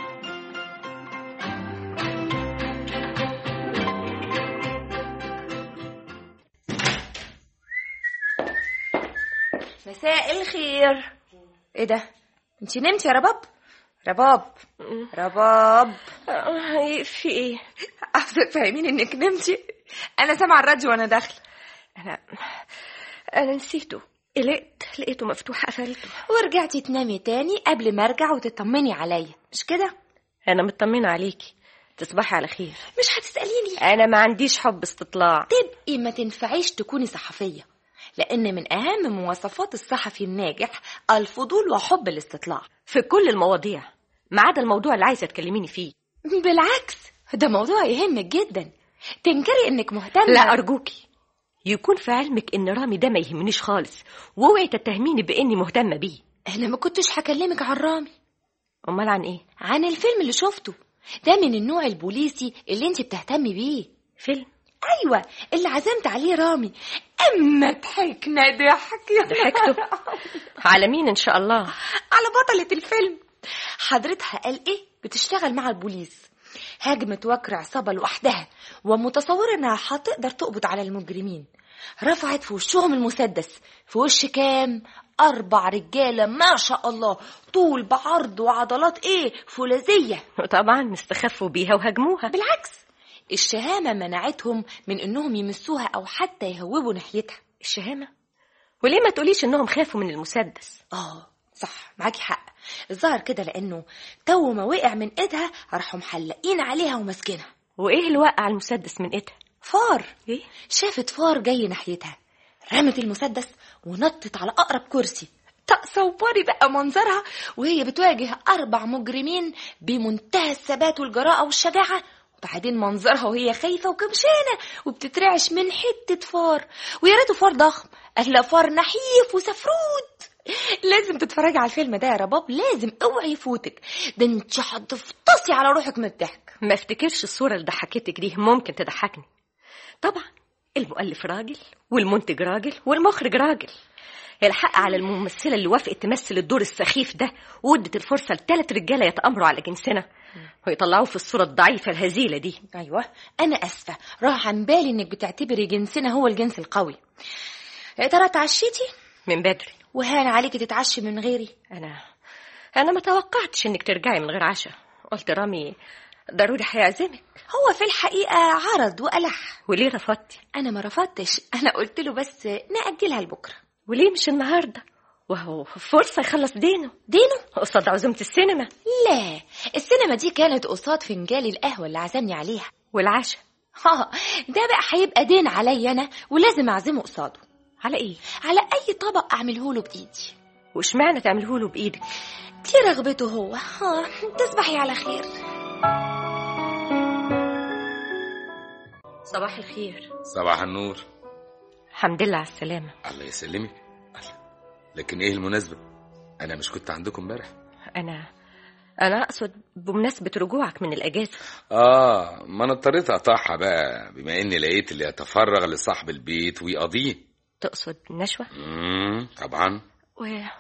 مساء الخير ايه ده انتي نمتي يا رباب رباب رباب آه، في ايه عاوزه تفهميني انك نمتي انا سامعه الراديو وانا داخله انا انا نسيته قلقت لقيته مفتوح قفلته ورجعتي تنامي تاني قبل ما ارجع وتطمني عليا مش كده انا مطمنه عليكي تصبحي على خير مش هتساليني انا ما عنديش حب استطلاع تبقي ما تنفعيش تكوني صحفيه لان من اهم مواصفات الصحفي الناجح الفضول وحب الاستطلاع في كل المواضيع ما عدا الموضوع اللي عايزه تكلميني فيه بالعكس ده موضوع يهمك جدا تنكري انك مهتمه لا ارجوكي يكون في علمك ان رامي ده ما يهمنيش خالص واوعي تتهميني باني مهتمه بيه انا ما كنتش هكلمك عن رامي امال عن ايه عن الفيلم اللي شفته ده من النوع البوليسي اللي انت بتهتمي بيه فيلم ايوه اللي عزمت عليه رامي اما ضحكنا ضحك ضحكتوا على مين ان شاء الله على بطلة الفيلم حضرتها قال ايه بتشتغل مع البوليس هاجمت وكر عصابة لوحدها ومتصورة انها هتقدر تقبض على المجرمين رفعت في وشهم المسدس في وش كام أربع رجالة ما شاء الله طول بعرض وعضلات إيه فولاذية وطبعا استخفوا بيها وهاجموها بالعكس الشهامة منعتهم من إنهم يمسوها أو حتى يهوبوا ناحيتها الشهامه وليه ما تقوليش انهم خافوا من المسدس آه صح معاكي حق الظاهر كده لأنه تو ما وقع من إيدها راحوا محلقين عليها وماسكينها وايه اللي وقع المسدس من ايدها فار ايه شافت فار جاي ناحيتها رمت المسدس ونطت على أقرب كرسي تصوري بقى منظرها وهي بتواجه أربع مجرمين بمنتهى الثبات والجراءة والشجاعة وبعدين منظرها وهي خايفة وكمشانة وبتترعش من حتة فار ويا ريته فار ضخم أهلا فار نحيف وسفرود لازم تتفرجي على الفيلم ده يا رباب لازم اوعي يفوتك ده انت هتفطسي على روحك من الضحك ما افتكرش الصورة اللي ضحكتك دي ممكن تضحكني طبعا المؤلف راجل والمنتج راجل والمخرج راجل الحق على الممثلة اللي وافقت تمثل الدور السخيف ده وادت الفرصة لثلاث رجالة يتأمروا على جنسنا ويطلعوه في الصورة الضعيفة الهزيلة دي ايوه انا اسفه راح عن بالي انك بتعتبري جنسنا هو الجنس القوي يا ترى اتعشيتي من بدري وهان عليكي تتعشي من غيري أنا أنا ما توقعتش إنك ترجعي من غير عشاء قلت رامي ضروري هيعزمك هو في الحقيقه عرض وألح وليه رفضتي انا ما رفضتش انا قلت له بس ناجلها لبكره وليه مش النهاردة وهو فرصة يخلص دينه دينه قصاد عزومة السينما لا السينما دي كانت قصاد فنجان القهوه اللي عزمني عليها والعشاء ها ده بقى هيبقى دين عليا انا ولازم اعزمه قصاده على إيه على اي طبق اعمله له بايدي واشمعنى تعمله له بإيدك دي رغبته هو ها تصبحي على خير صباح الخير صباح النور الحمد لله على السلامة الله يسلمك الله. لكن ايه المناسبة انا مش كنت عندكم امبارح أنا أنا أقصد بمناسبة رجوعك من الأجازة اه ما انا اضطريت اقطعها بقى بما اني لقيت اللي يتفرغ لصاحب البيت ويقضيه تقصد نشوة امم طبعا و...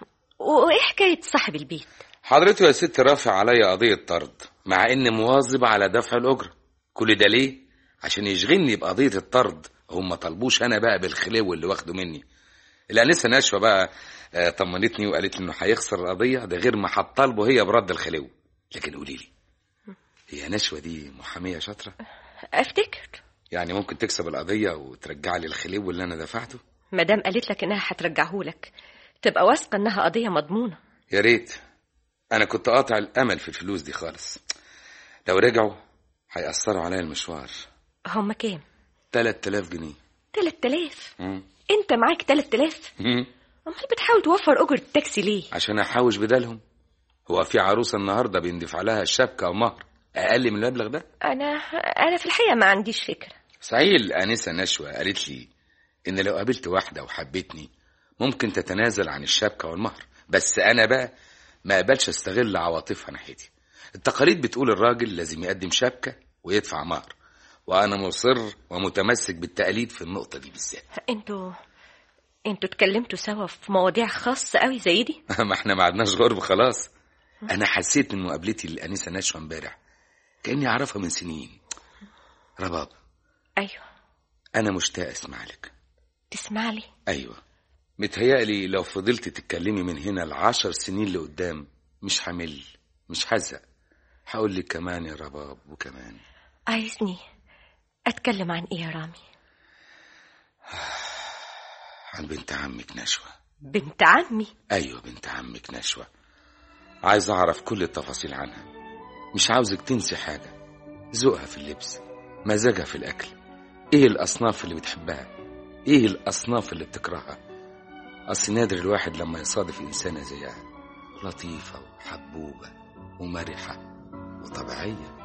وإيه حكاية صاحب البيت حضرته يا ست رافع عليا قضية طرد مع اني مواظب على دفع الاجرة كل ده ليه عشان يشغلني بقضية الطرد هم ما طلبوش انا بقى بالخلو اللي واخده مني الانسه نشوى بقى آه، طمنتني وقالت لي انه هيخسر القضيه ده غير ما هتطالبه هي برد الخلو لكن قولي لي هي نشوى دي محاميه شاطره أفتكر يعني ممكن تكسب القضيه وترجع لي الخلو اللي انا دفعته مدام قالت لك إنها هترجعهولك تبقى واثقة إنها قضية مضمونة يا ريت انا كنت قاطع الامل في الفلوس دي خالص لو رجعوا هيأثروا عليا المشوار هما كام 3000 جنيه تلات آلاف مم. أنت معاك تلات آلاف مم. أمال بتحاول توفر أجرة التاكسي ليه عشان احوش بدالهم هو في عروسه النهارده بيندفع لها الشبكه ومهر اقل من المبلغ ده أنا أنا في الحقيقة ما عنديش فكرة صحيح الآنسة نشوى قالت لي إن لو قابلت واحدة وحبتني ممكن تتنازل عن الشبكة والمهر بس أنا بقى ما أقبلش أستغل عواطفها ناحيتي التقاليد بتقول الراجل لازم يقدم شبكة ويدفع مهر وأنا مصر ومتمسك بالتقاليد في النقطة دي بالذات انتوا انتوا اتكلمتوا سوا في مواضيع خاصة قوي زي دي ما احنا ما عدناش غرب خلاص أنا حسيت من مقابلتي للآنسة نشوى امبارح كأني أعرفها من سنين رباب ايوه أنا مشتاق أسمع لك تسمع لي أيوة متهيألي لو فضلت تتكلمي من هنا العشر سنين لقدام مش همل مش هزق هقول لك كمان يا رباب وكمان عايزني اتكلم عن ايه يا رامي عن بنت عمك نشوى بنت عمي ايوه بنت عمك نشوى عايز اعرف كل التفاصيل عنها مش عاوزك تنسي حاجه ذوقها في اللبس مزاجها في الاكل ايه الاصناف اللي بتحبها ايه الاصناف اللي بتكرهها اصل نادر الواحد لما يصادف انسانه زيها لطيفه وحبوبه ومرحه وطبيعيه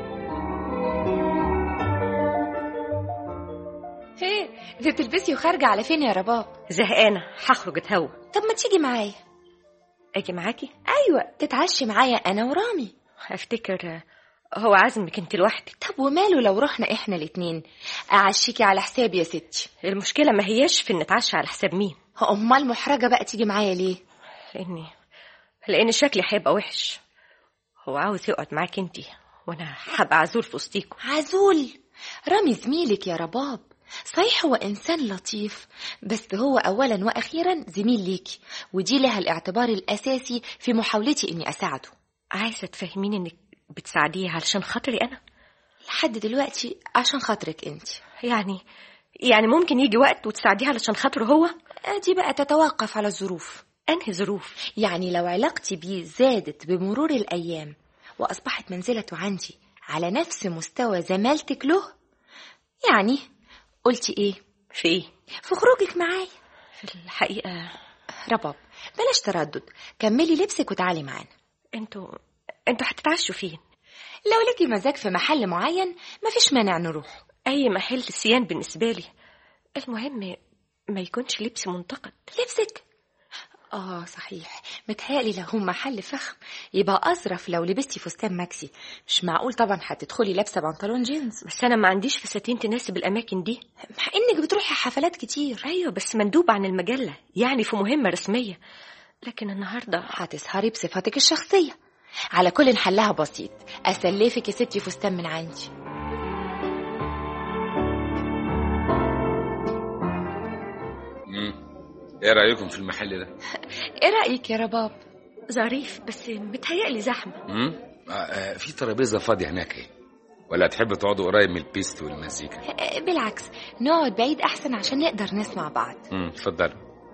هي دي بتلبسي وخارجة على فين يا رباب زهقانه هخرج اتهوى طب ما تيجي معايا اجي معاكي ايوه تتعشي معايا انا ورامي افتكر هو عازمك انت لوحدك طب وماله لو رحنا احنا الاتنين اعشيكي على حسابي يا ستي المشكله ما هياش في ان نتعشى على حساب مين امال محرجة بقى تيجي معايا ليه لاني لان شكلي هيبقى وحش هو عاوز يقعد معاك انت وانا هبقى عزول في وسطيكوا عزول رامي زميلك يا رباب صحيح هو إنسان لطيف بس هو أولا وأخيرا زميل ليكي ودي لها الاعتبار الأساسي في محاولتي إني أساعده عايزه تفهميني انك بتساعديه علشان خاطري انا لحد دلوقتي عشان خاطرك انت يعني يعني ممكن يجي وقت وتساعديه علشان خاطره هو دي بقى تتوقف على الظروف انهي ظروف يعني لو علاقتي بيه زادت بمرور الأيام وأصبحت منزلته عندي على نفس مستوى زمالتك له يعني قلتي إيه في ايه في خروجك معايا في الحقيقه رباب بلاش تردد كملي لبسك وتعالي معانا انتوا انتوا هتتعشوا فين لو ليكي مزاج في محل معين مفيش مانع نروح اي محل سيان بالنسبه لي المهم ما يكونش لبس منتقد لبسك اه صحيح متهيألي لو هو محل فخم يبقى أظرف لو لبستي فستان ماكسي مش معقول طبعا هتدخلي لابسة بنطلون جينز بس انا ما عنديش فساتين تناسب الاماكن دي مع انك بتروحي حفلات كتير ايوه بس مندوب عن المجله يعني في مهمه رسميه لكن النهارده هتسهري بصفتك الشخصية على كل حلها بسيط أسلفك يا ستي فستان من عندي مم. ايه رايكم في المحل ده ايه رأيك يا رباب ظريف بس متهيألي زحمه مم؟ آه، آه، في ترابيزه فاضيه هناك اهي ولا تحب تقعدوا قريب من البيست والمزيكا آه، بالعكس نقعد بعيد أحسن عشان نقدر نسمع بعض امم اتفضل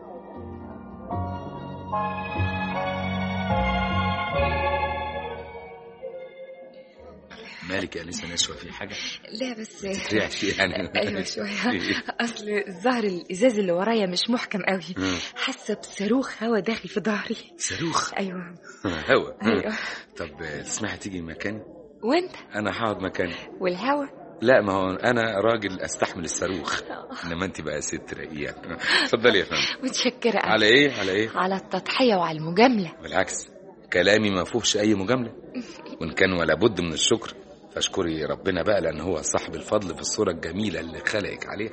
مالك يا انسه نشوى في حاجه لا بس تريعش يعني ايوه شويه اصل الظهر الازاز اللي ورايا مش محكم قوي مم. حاسه بصاروخ هوا داخل في ظهري صاروخ ايوه هوا ايوه طب آه، تسمحي تيجي مكاني وانت انا هقعد مكاني والهوا لا ما هو انا راجل استحمل الصاروخ انما انت بقى ست رقيقه اتفضلي يا فندم متشكره قوي. على ايه على ايه على التضحيه وعلى المجامله بالعكس كلامي ما فيهوش اي مجامله وان كان ولا بد من الشكر فاشكري ربنا بقى لان هو صاحب الفضل في الصوره الجميله اللي خلقك عليها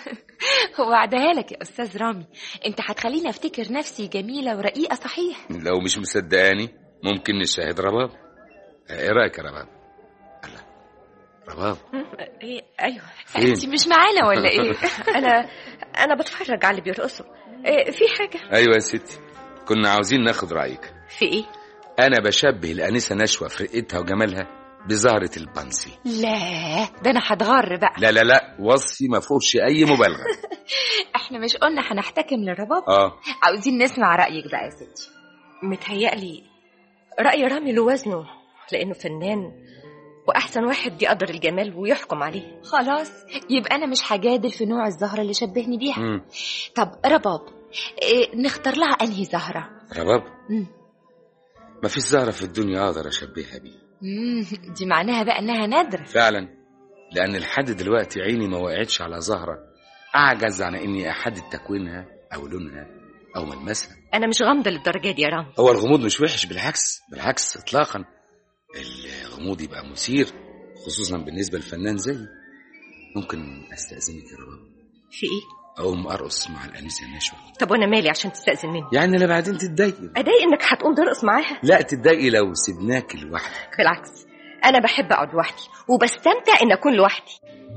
هو وعدها لك يا استاذ رامي انت هتخليني افتكر نفسي جميله ورقيقه صحيح لو مش مصدقاني ممكن نشاهد رباب ايه رايك يا رباب الله رباب ايه ايوه فين انت مش معانا ولا ايه انا انا بتفرج على اللي بيرقصوا إيه في حاجه ايوه يا ستي كنا عاوزين ناخد رايك في ايه انا بشبه الانسه نشوى في رقتها وجمالها بزهره البنسي لا ده انا هتغر بقى لا لا لا وصفي ما فيهوش اي مبالغه احنا مش قلنا هنحتكم للرباب اه عاوزين نسمع رايك بقى يا ستي متهيألي رأي رامي له وزنه لأنه فنان وأحسن واحد يقدر الجمال ويحكم عليه خلاص يبقى انا مش هجادل في نوع الزهره اللي شبهني بيها مم. طب رباب إيه نختار لها انهي زهره رباب مم. ما فيش زهره في الدنيا اقدر اشبهها بيه مم، دي معناها بقى انها نادره فعلا لان لحد دلوقتي عيني ما وقعتش على زهره اعجز عن اني احدد تكوينها او لونها او ملمسها أنا مش غامضة للدرجة دي يا رامي هو الغموض مش وحش بالعكس بالعكس اطلاقا الغموض يبقى مثير خصوصا بالنسبه لفنان زيي ممكن استاذنك يا رباب في إيه؟ اقوم ارقص مع الانسه نشوى طب وأنا مالي عشان تستأذن مني يعني لا بعدين تتضايقي أضايق إنك هتقوم ترقص معاها لا تتضايقي لو سيبناك لوحدك بالعكس أنا بحب أقعد لوحدي وبستمتع إن أكون لوحدي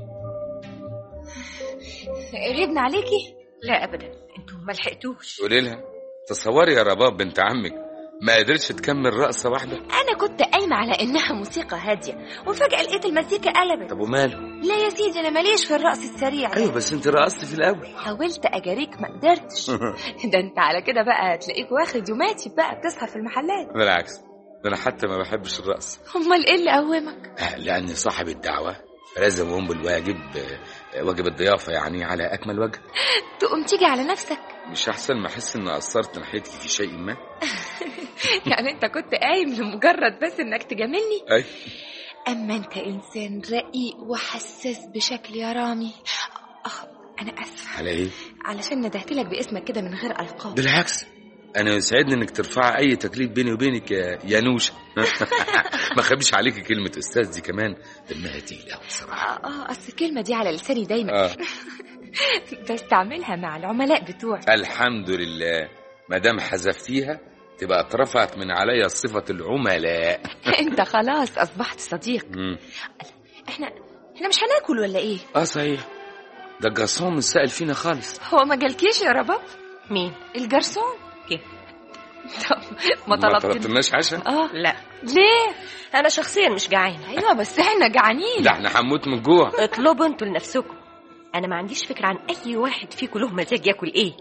غبنا عليكي لا أبدا أنتوا ما لحقتوش قولي لها تصوري يا رباب بنت عمك ما قدرتش تكمل رقصة واحدة انا كنت قايمه على انها موسيقى هاديه وفجاه لقيت المزيكا قلبت طب وماله لا يا سيدي انا ماليش في الرقص السريع ده. ايوه بس انت رقصت في الاول حاولت اجاريك ما قدرتش ده انت على كده بقى تلاقيك واخد يوماتي بقى بتسهر في المحلات بالعكس ده انا حتى ما بحبش الرقص امال ايه اللي قومك آه، لاني صاحب الدعوة فلازم اقوم بالواجب آه، واجب الضيافة يعني على اكمل وجه تقوم تيجي على نفسك مش احسن ما احس ان قصرت ناحيتك في شيء ما يعني انت كنت قايم لمجرد بس انك تجاملني اي اما انت انسان رقيق وحساس بشكل يا رامي آه انا اسفه على ايه علشان ندهت لك باسمك كده من غير القاب بالعكس انا يسعدني انك ترفع اي تكليف بيني وبينك يا يا نوشه ما خبيش عليكي كلمه استاذ دي كمان دمها تقيل قوي بصراحه اه اه اصل الكلمه دي على لساني دايما اه بستعملها مع العملاء بتوعي الحمد لله ما دام حذفتيها تبقى اترفعت من عليا صفه العملاء انت خلاص اصبحت صديق مم. احنا احنا مش هناكل ولا ايه اه صحيح ده الجرسون مش سائل فينا خالص هو ما جالكيش يا رباب مين الجرسون كيف طب ما ما طلبت طلبتلناش عشاء اه لا ليه انا شخصيا مش جعانه ايوه بس احنا جعانين ده احنا هنموت من الجوع اطلبوا انتوا لنفسكم انا ما عنديش فكره عن اي واحد فيكم له مزاج ياكل ايه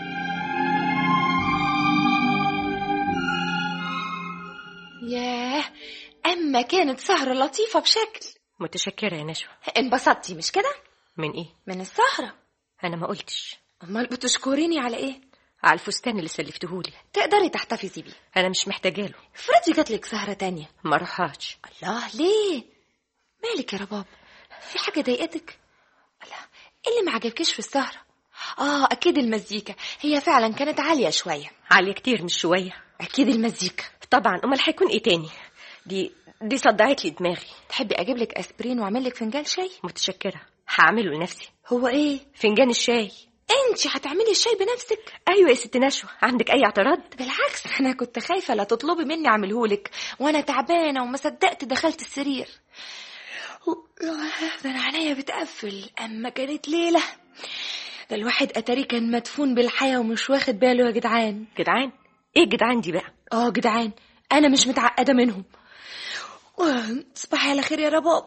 ياه اما كانت سهره لطيفه بشكل متشكره يا نشوى انبسطتي مش كده من ايه من السهره انا ما قلتش امال بتشكريني على ايه على الفستان اللي سلفتهولي تقدري تحتفظي بيه انا مش محتاجه له افرضي جاتلك سهره تانية ما روحهاش الله ليه مالك يا رباب في حاجه ضايقتك لا ايه اللي ما عجبكيش في السهره اه اكيد المزيكا هي فعلا كانت عاليه شويه عاليه كتير مش شويه اكيد المزيكا طبعا امال هيكون ايه تاني دي دي صدعت لي دماغي تحبي اجيب لك اسبرين واعمل لك فنجان شاي متشكره هعمله لنفسي هو ايه فنجان الشاي انت هتعملي الشاي بنفسك ايوه يا ست نشوى عندك اي اعتراض بالعكس انا كنت خايفه لا تطلبي مني اعملهولك وانا تعبانه وما صدقت دخلت السرير و- ده انا عينيا بتقفل اما كانت ليله ده الواحد اتاري كان مدفون بالحياه ومش واخد باله يا جدعان جدعان ايه جدعان دي بقى اه جدعان انا مش متعقده منهم و- تصبحي على خير يا رباب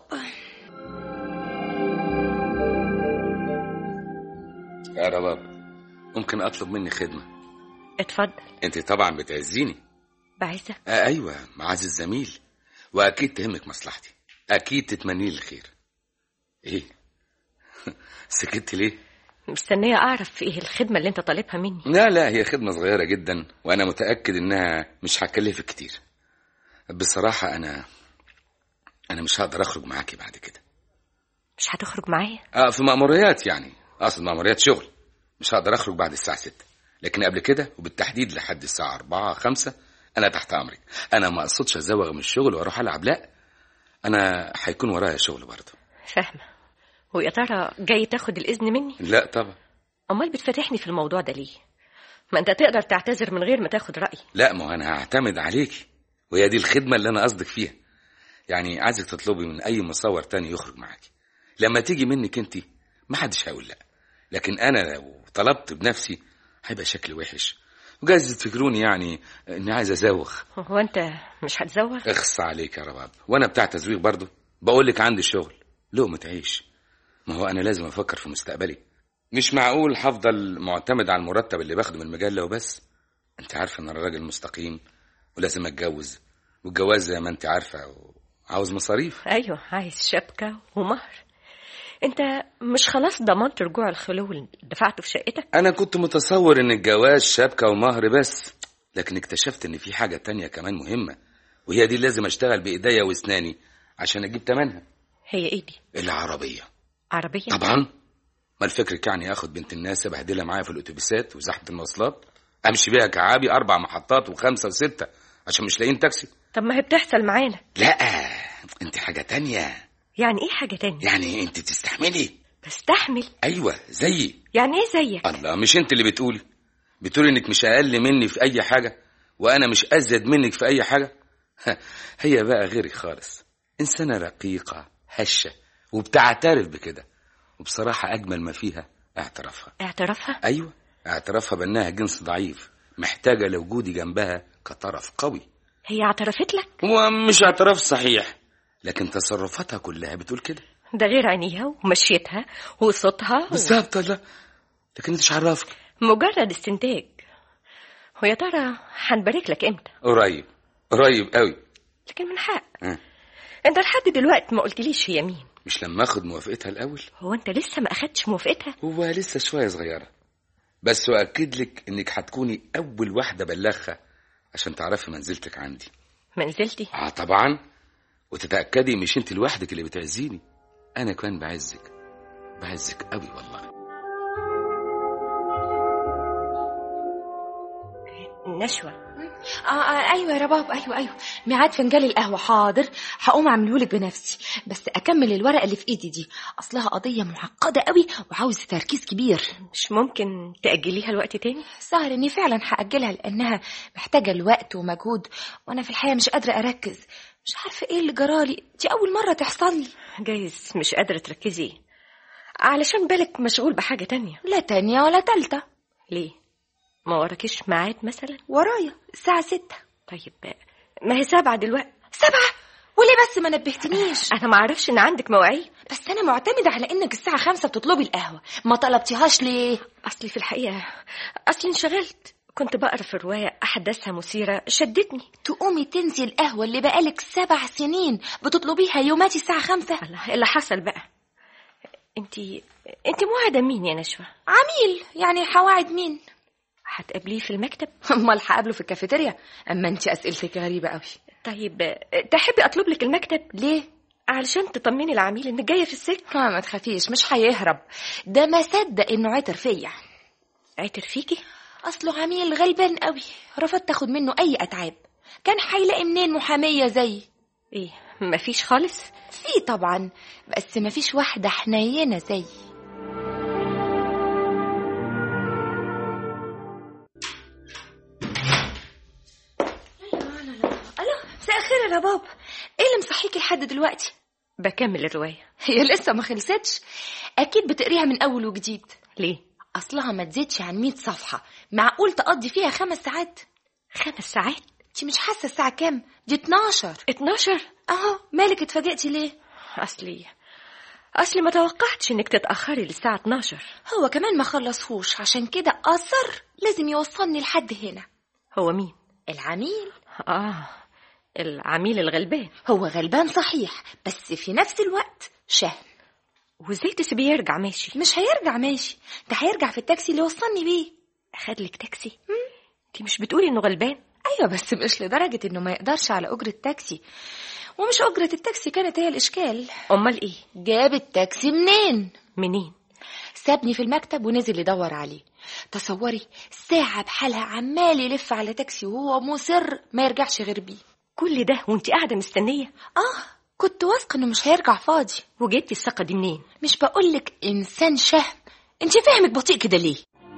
يا رباب ممكن اطلب مني خدمه اتفضل انت طبعا بتعزيني بعزة آه ايوه معاذ الزميل واكيد تهمك مصلحتي اكيد تتمني لي الخير ايه سكت ليه مستنية أعرف إيه الخدمة اللي أنت طالبها مني لا لا هي خدمة صغيرة جدا وأنا متأكد إنها مش هتكلفك كتير بصراحة أنا أنا مش هقدر أخرج معاكي بعد كده مش هتخرج معايا آه في مأموريات يعني أقصد مأموريات شغل مش هقدر أخرج بعد الساعة ستة لكن قبل كده وبالتحديد لحد الساعة أربعة خمسة أنا تحت أمرك أنا ما أقصدش أزوغ من الشغل وأروح ألعب لا أنا هيكون ورايا شغل برضه فاهمة ويا ترى جاي تاخد الإذن مني لا طبعا أمال بتفتحني في الموضوع ده ليه ما أنت تقدر تعتذر من غير ما تاخد رأيي لا ما هو انا هعتمد عليكي وهي دي الخدمه اللي انا قصدك فيها يعني عايزك تطلبي من اي مصور تاني يخرج معاكي لما تيجي منك انت ما حدش هيقول لا لكن انا لو طلبت بنفسي هيبقى شكلي وحش وجايز تفكروني يعني اني عايز ازوغ هو أنت مش هتزوغ اخص عليك يا رباب وانا بتاع تزويق برضه بقول لك عندي شغل لقمة عيش ما هو انا لازم افكر في مستقبلي مش معقول هفضل معتمد على المرتب اللي باخده من المجله وبس انت عارفه ان انا راجل مستقيم ولازم اتجوز والجواز زي ما انت عارفه عاوز مصاريف أيوة عايز شبكة ومهر أنت مش خلاص ضمنت رجوع الخلو اللي دفعته في شقتك انا كنت متصور ان الجواز شبكه ومهر بس لكن اكتشفت ان في حاجه تانية كمان مهمه وهي دي لازم اشتغل بايديا واسناني عشان اجيب تمنها هي إيه دي العربيه عربية طبعا ما الفكرك يعني اخد بنت الناس ابهدلها معايا في الاتوبيسات وزحمه المواصلات امشي بيها كعابي اربع محطات وخمسه وسته عشان مش لاقيين تاكسي طب ما هي بتحصل معانا لا انت حاجه تانية يعني إيه حاجة تانية يعني انت تستحملي بستحمل ايوه زيي يعني إيه زيك الله مش انت اللي بتقولي بتقولي انك مش اقل مني في اي حاجه وانا مش ازيد منك في اي حاجه هي بقى غيرك خالص انسانه رقيقه هشه وبتعترف بكده وبصراحه اجمل ما فيها اعترافها اعترافها ايوه اعترافها بانها جنس ضعيف محتاجه لوجودي جنبها كطرف قوي هي اعترفت لك ومش اعتراف صحيح لكن تصرفاتها كلها بتقول كده ده غير عينيها ومشيتها وصوتها و... بالظبط لا لكن انت مش عرفك مجرد استنتاج ويا ترى هنبارك لك امتى قريب قريب قوي لكن من حق ها. انت لحد دلوقتي ما قلتليش هي مين مش لما اخد موافقتها الاول هو انت لسه ما اخدتش موافقتها هو لسه شويه صغيره بس اؤكد لك انك هتكوني اول واحده بلغها عشان تعرفي منزلتك عندي منزلتي اه طبعا وتتاكدي مش انت لوحدك اللي بتعزيني انا كمان بعزك بعزك قوي والله نشوى آه, اه ايوه يا رباب ايوه ايوه ميعاد فنجان القهوه حاضر هقوم اعملهولك بنفسي بس اكمل الورقه اللي في ايدي دي اصلها قضيه معقده قوي وعاوزه تركيز كبير مش ممكن تأجليها لوقت تاني الظاهر اني فعلا هاجلها لانها محتاجه الوقت ومجهود وانا في الحقيقه مش قادره اركز مش عارفه ايه اللي جرالي دي اول مره تحصل لي جايز مش قادرة تركزي علشان بالك مشغول بحاجة تانية لا تانية ولا تالتة ليه ما وراكيش ميعاد مثلا ورايا الساعه ستة طيب ما هي سبعة دلوقتي سبعة وليه بس ما نبهتنيش انا ما اعرفش ان عندك مواعيد بس انا معتمده على انك الساعه خمسة بتطلبي القهوه ما طلبتيهاش ليه اصلي في الحقيقة اصلي انشغلت كنت بقرا في رواية احداثها مثيرة شدتني تقومي تنسي القهوة اللي بقالك سبع سنين بتطلبيها يوماتي الساعة خمسة الله اللي حصل بقى انتي انتي موعدة مين يا نشوى عميل يعني حواعد مين هتقابليه في المكتب امال هقابله في الكافيتيريا اما انت اسئلتك غريبة قوي طيب تحبي اطلب لك المكتب ليه علشان تطمني العميل انك جايه في السكه آه ما تخافيش مش هيهرب ده ما صدق انه عتر فيا عتر فيكي اصله عميل غلبان قوي رفضت تاخد منه اي اتعاب كان هيلاقي منين محامية زي ايه مفيش خالص في طبعا بس مفيش واحدة حنينة زي الو مساء الخير يا رباب ايه اللي مصحيكي لحد دلوقتي بكمل الروايه هي لسه ما خلصتش اكيد بتقريها من اول وجديد ليه اصلها ما تزيدش عن 100 صفحه معقول تقضي فيها خمس ساعات خمس ساعات انت مش حاسه الساعه كام دي 12 12 اهو مالك اتفاجئتي ليه اصلي اصلي ما توقعتش انك تتاخري للساعه 12 هو كمان ما خلصهوش عشان كده اصر لازم يوصلني لحد هنا هو مين العميل اه العميل الغلبان هو غلبان صحيح بس في نفس الوقت شهم وازاي تسيبيه يرجع ماشي مش هيرجع ماشي ده هيرجع في التاكسي اللي وصلني بيه اخد لك تاكسي انت مش بتقولي انه غلبان ايوه بس مش لدرجه انه ما يقدرش على اجره تاكسي ومش اجره التاكسي كانت هي الاشكال امال ايه جاب التاكسي منين منين سابني في المكتب ونزل يدور عليه تصوري ساعة بحالها عمال يلف على تاكسي وهو مصر ما يرجعش غير بيه كل ده وانت قاعده مستنيه اه كنت واثقة انه مش هيرجع فاضي وجبتي الثقه دي منين مش بقولك انسان شهم انت فاهمك بطيء كده ليه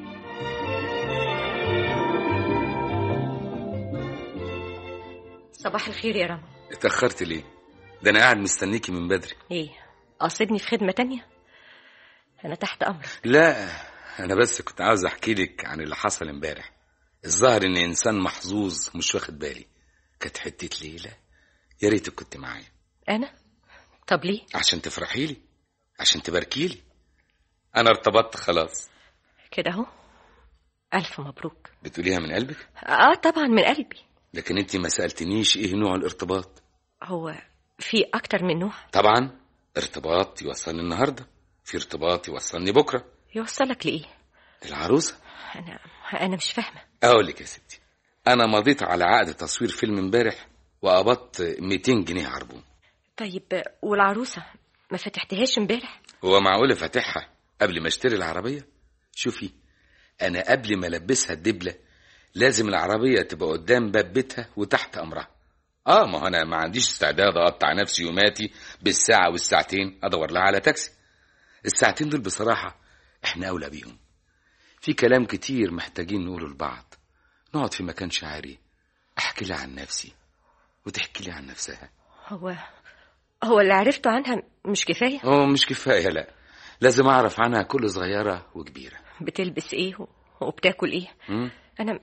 صباح الخير يا رنا اتاخرت ليه ده انا قاعد مستنيكي من بدري ايه قاصدني في خدمه تانية انا تحت امرك لا انا بس كنت عاوز احكي لك عن اللي حصل امبارح الظاهر اني انسان محظوظ مش واخد بالي كانت حته ليله يا ريتك كنت معايا انا طب ليه عشان تفرحي لي عشان تباركي لي انا ارتبطت خلاص كده اهو الف مبروك بتقوليها من قلبك اه طبعا من قلبي لكن انت ما سالتنيش ايه نوع الارتباط هو في اكتر من نوع طبعا ارتباط يوصلني النهارده في ارتباط يوصلني بكره يوصلك لايه العروسه انا انا مش فاهمه اقول لك يا ستي انا مضيت على عقد تصوير فيلم امبارح وقبضت 200 جنيه عربون طيب والعروسه ما فتحتهاش امبارح هو معقول فاتحها قبل ما اشتري العربيه شوفي انا قبل ما البسها الدبله لازم العربيه تبقى قدام باب بيتها وتحت امرها اه ما هو انا ما عنديش استعداد اقطع نفسي يوماتي بالساعه والساعتين ادور لها على تاكسي الساعتين دول بصراحه احنا اولى بيهم في كلام كتير محتاجين نقوله لبعض نقعد في مكان شاعري احكي لها عن نفسي وتحكي لي عن نفسها هو هو اللي عرفته عنها مش كفايه هو مش كفايه لا لازم اعرف عنها كل صغيره وكبيره بتلبس ايه و- وبتاكل ايه مم؟ انا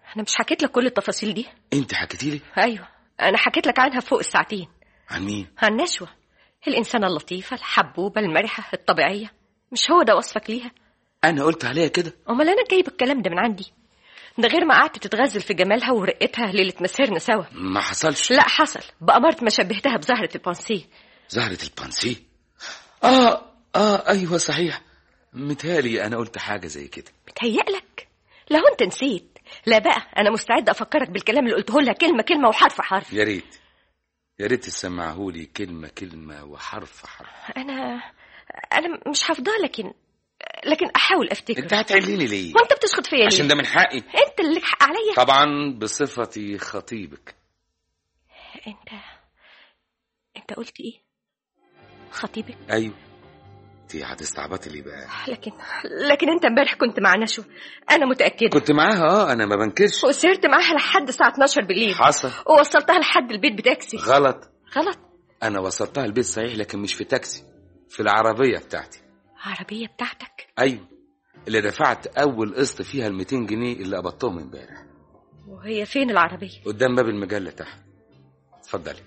انا مش حكيت لك كل التفاصيل دي انت حكيتي لي ايوه انا حكيت لك عنها فوق الساعتين عن مين عن نشوة الإنسانة اللطيفة الحبوبة المرحة الطبيعية مش هو ده وصفك ليها انا قلت عليها كده أمال أنا جايب الكلام ده من عندي ده غير ما قعدت تتغزل في جمالها ورقتها ليلة مسيرنا سوا ما حصلش لا حصل بأمارة ما شبهتها بزهرة البانسيه زهرة البانسي اه اه ايوه صحيح متهيألي انا قلت حاجه زي كده متهيألك لو أنت نسيت لا بقى أنا مستعدة أفكرك بالكلام اللي قلته لها كلمة كلمة وحرف حرف يا ريت يا ريت تسمعهولي كلمه كلمه وحرف حرف أنا أنا مش حافظاه لكن لكن أحاول أفتكر انت هتعليني ليه وأنت بتسخط فيا عشان ليه؟ ده من حقي أنت اللي لك حق عليا طبعا بصفتي خطيبك أنت أنت قلت إيه؟ خطيبك؟ ايوه انت هتستعبطي ليه بقى لكن لكن انت امبارح كنت مع نشوى انا متاكده كنت معاها اه انا ما بنكرش وسهرت معاها لحد الساعه 12 بالليل حصل ووصلتها لحد البيت بتاكسي غلط غلط انا وصلتها البيت صحيح لكن مش في تاكسي في العربيه بتاعتي عربيه بتاعتك ايوه اللي دفعت اول قسط فيها ال 200 جنيه اللي قبضتهم امبارح وهي فين العربيه قدام باب المجله تحت اتفضلي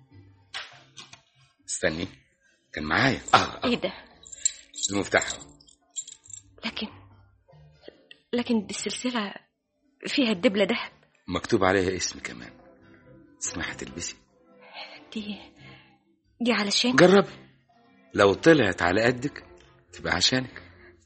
استني كان معايا اه, آه. ايه ده المفتاح أهو. لكن لكن دي السلسله فيها الدبله دهب مكتوب عليها اسم كمان اسمها هتلبسي دي دي علشان جرب لو طلعت على قدك تبقى عشانك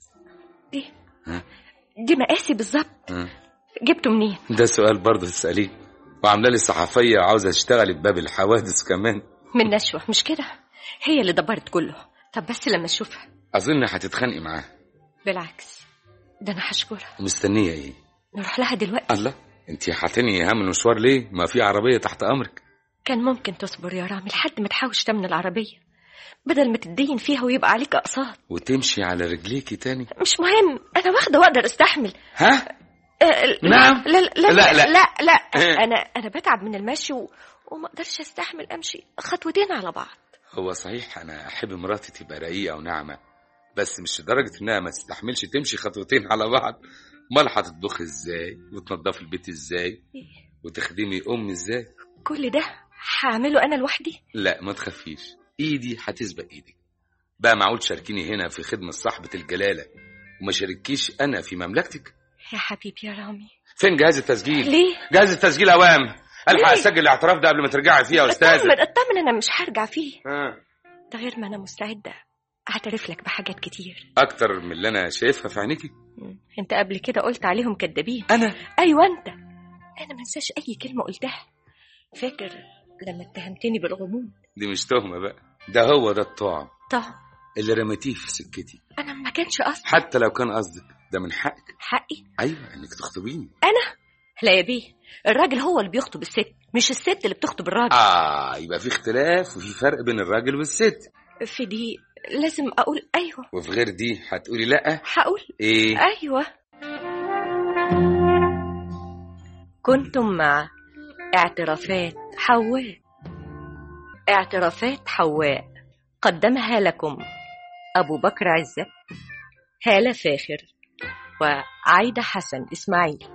دي ها دي مقاسي بالظبط ها جبته منين ده سؤال برضه تسأليه وعامله لي صحفيه عاوزه تشتغلي بباب الحوادث كمان من نشوى مش كده هي اللي دبرت كله طب بس لما اشوفها اظن هتتخانقي معاها بالعكس ده انا هشكرها مستنيه ايه نروح لها دلوقتي الله انت حاطيني هم المشوار ليه ما في عربيه تحت امرك كان ممكن تصبر يا رامي لحد ما تحاوش تمن العربية بدل ما تدين فيها ويبقى عليك أقساط وتمشي على رجليكي تاني مش مهم أنا واخدة وأقدر أستحمل ها آه، لا- نعم. لا لا لا, لا، لا. لا, لا. إيه. أنا أنا بتعب من المشي و... وما أقدرش أستحمل أمشي خطوتين على بعض هو صحيح انا احب مراتي تبقى رقيقه وناعمه بس مش لدرجه انها ما تستحملش تمشي خطوتين على بعض امال هتطبخي ازاي وتنضفي البيت ازاي وتخدمي امي ازاي كل ده هعمله أنا لوحدي لا ما تخافيش ايدي هتسبق ايدك بقى معقول تشاركيني هنا في خدمه صاحبه الجلاله وما شاركيش انا في مملكتك يا حبيبي يا رامي فين جهاز التسجيل ليه؟ جهاز التسجيل اوام الحق ليه؟ اسجل الاعتراف ده قبل ما ترجعي فيه يا استاذه اطمن اطمن أنا مش هرجع فيه ها. ده غير ما أنا مستعدة أعترف لك بحاجات كتير اكتر من اللي انا شايفها في عينيكي مم. انت قبل كده قلت عليهم كدابين انا ايوه انت انا ما انساش اي كلمه قلتها فاكر لما اتهمتني بالغموض دي مش تهمه بقى ده هو ده الطعم طه اللي رميتيه في سكتي انا ما كانش قصدي حتى لو كان قصدك ده من حقك حقي ايوه انك تخطبيني انا لا يا بيه الراجل هو اللي بيخطب الست مش الست اللي بتخطب الراجل اه يبقى في اختلاف وفي فرق بين الراجل والست في دي لازم اقول ايوه وفي غير دي هتقولي لا هقول ايه ايوه كنتم مع اعترافات حواء اعترافات حواء قدمها لكم ابو بكر عزت هاله فاخر وعايده حسن اسماعيل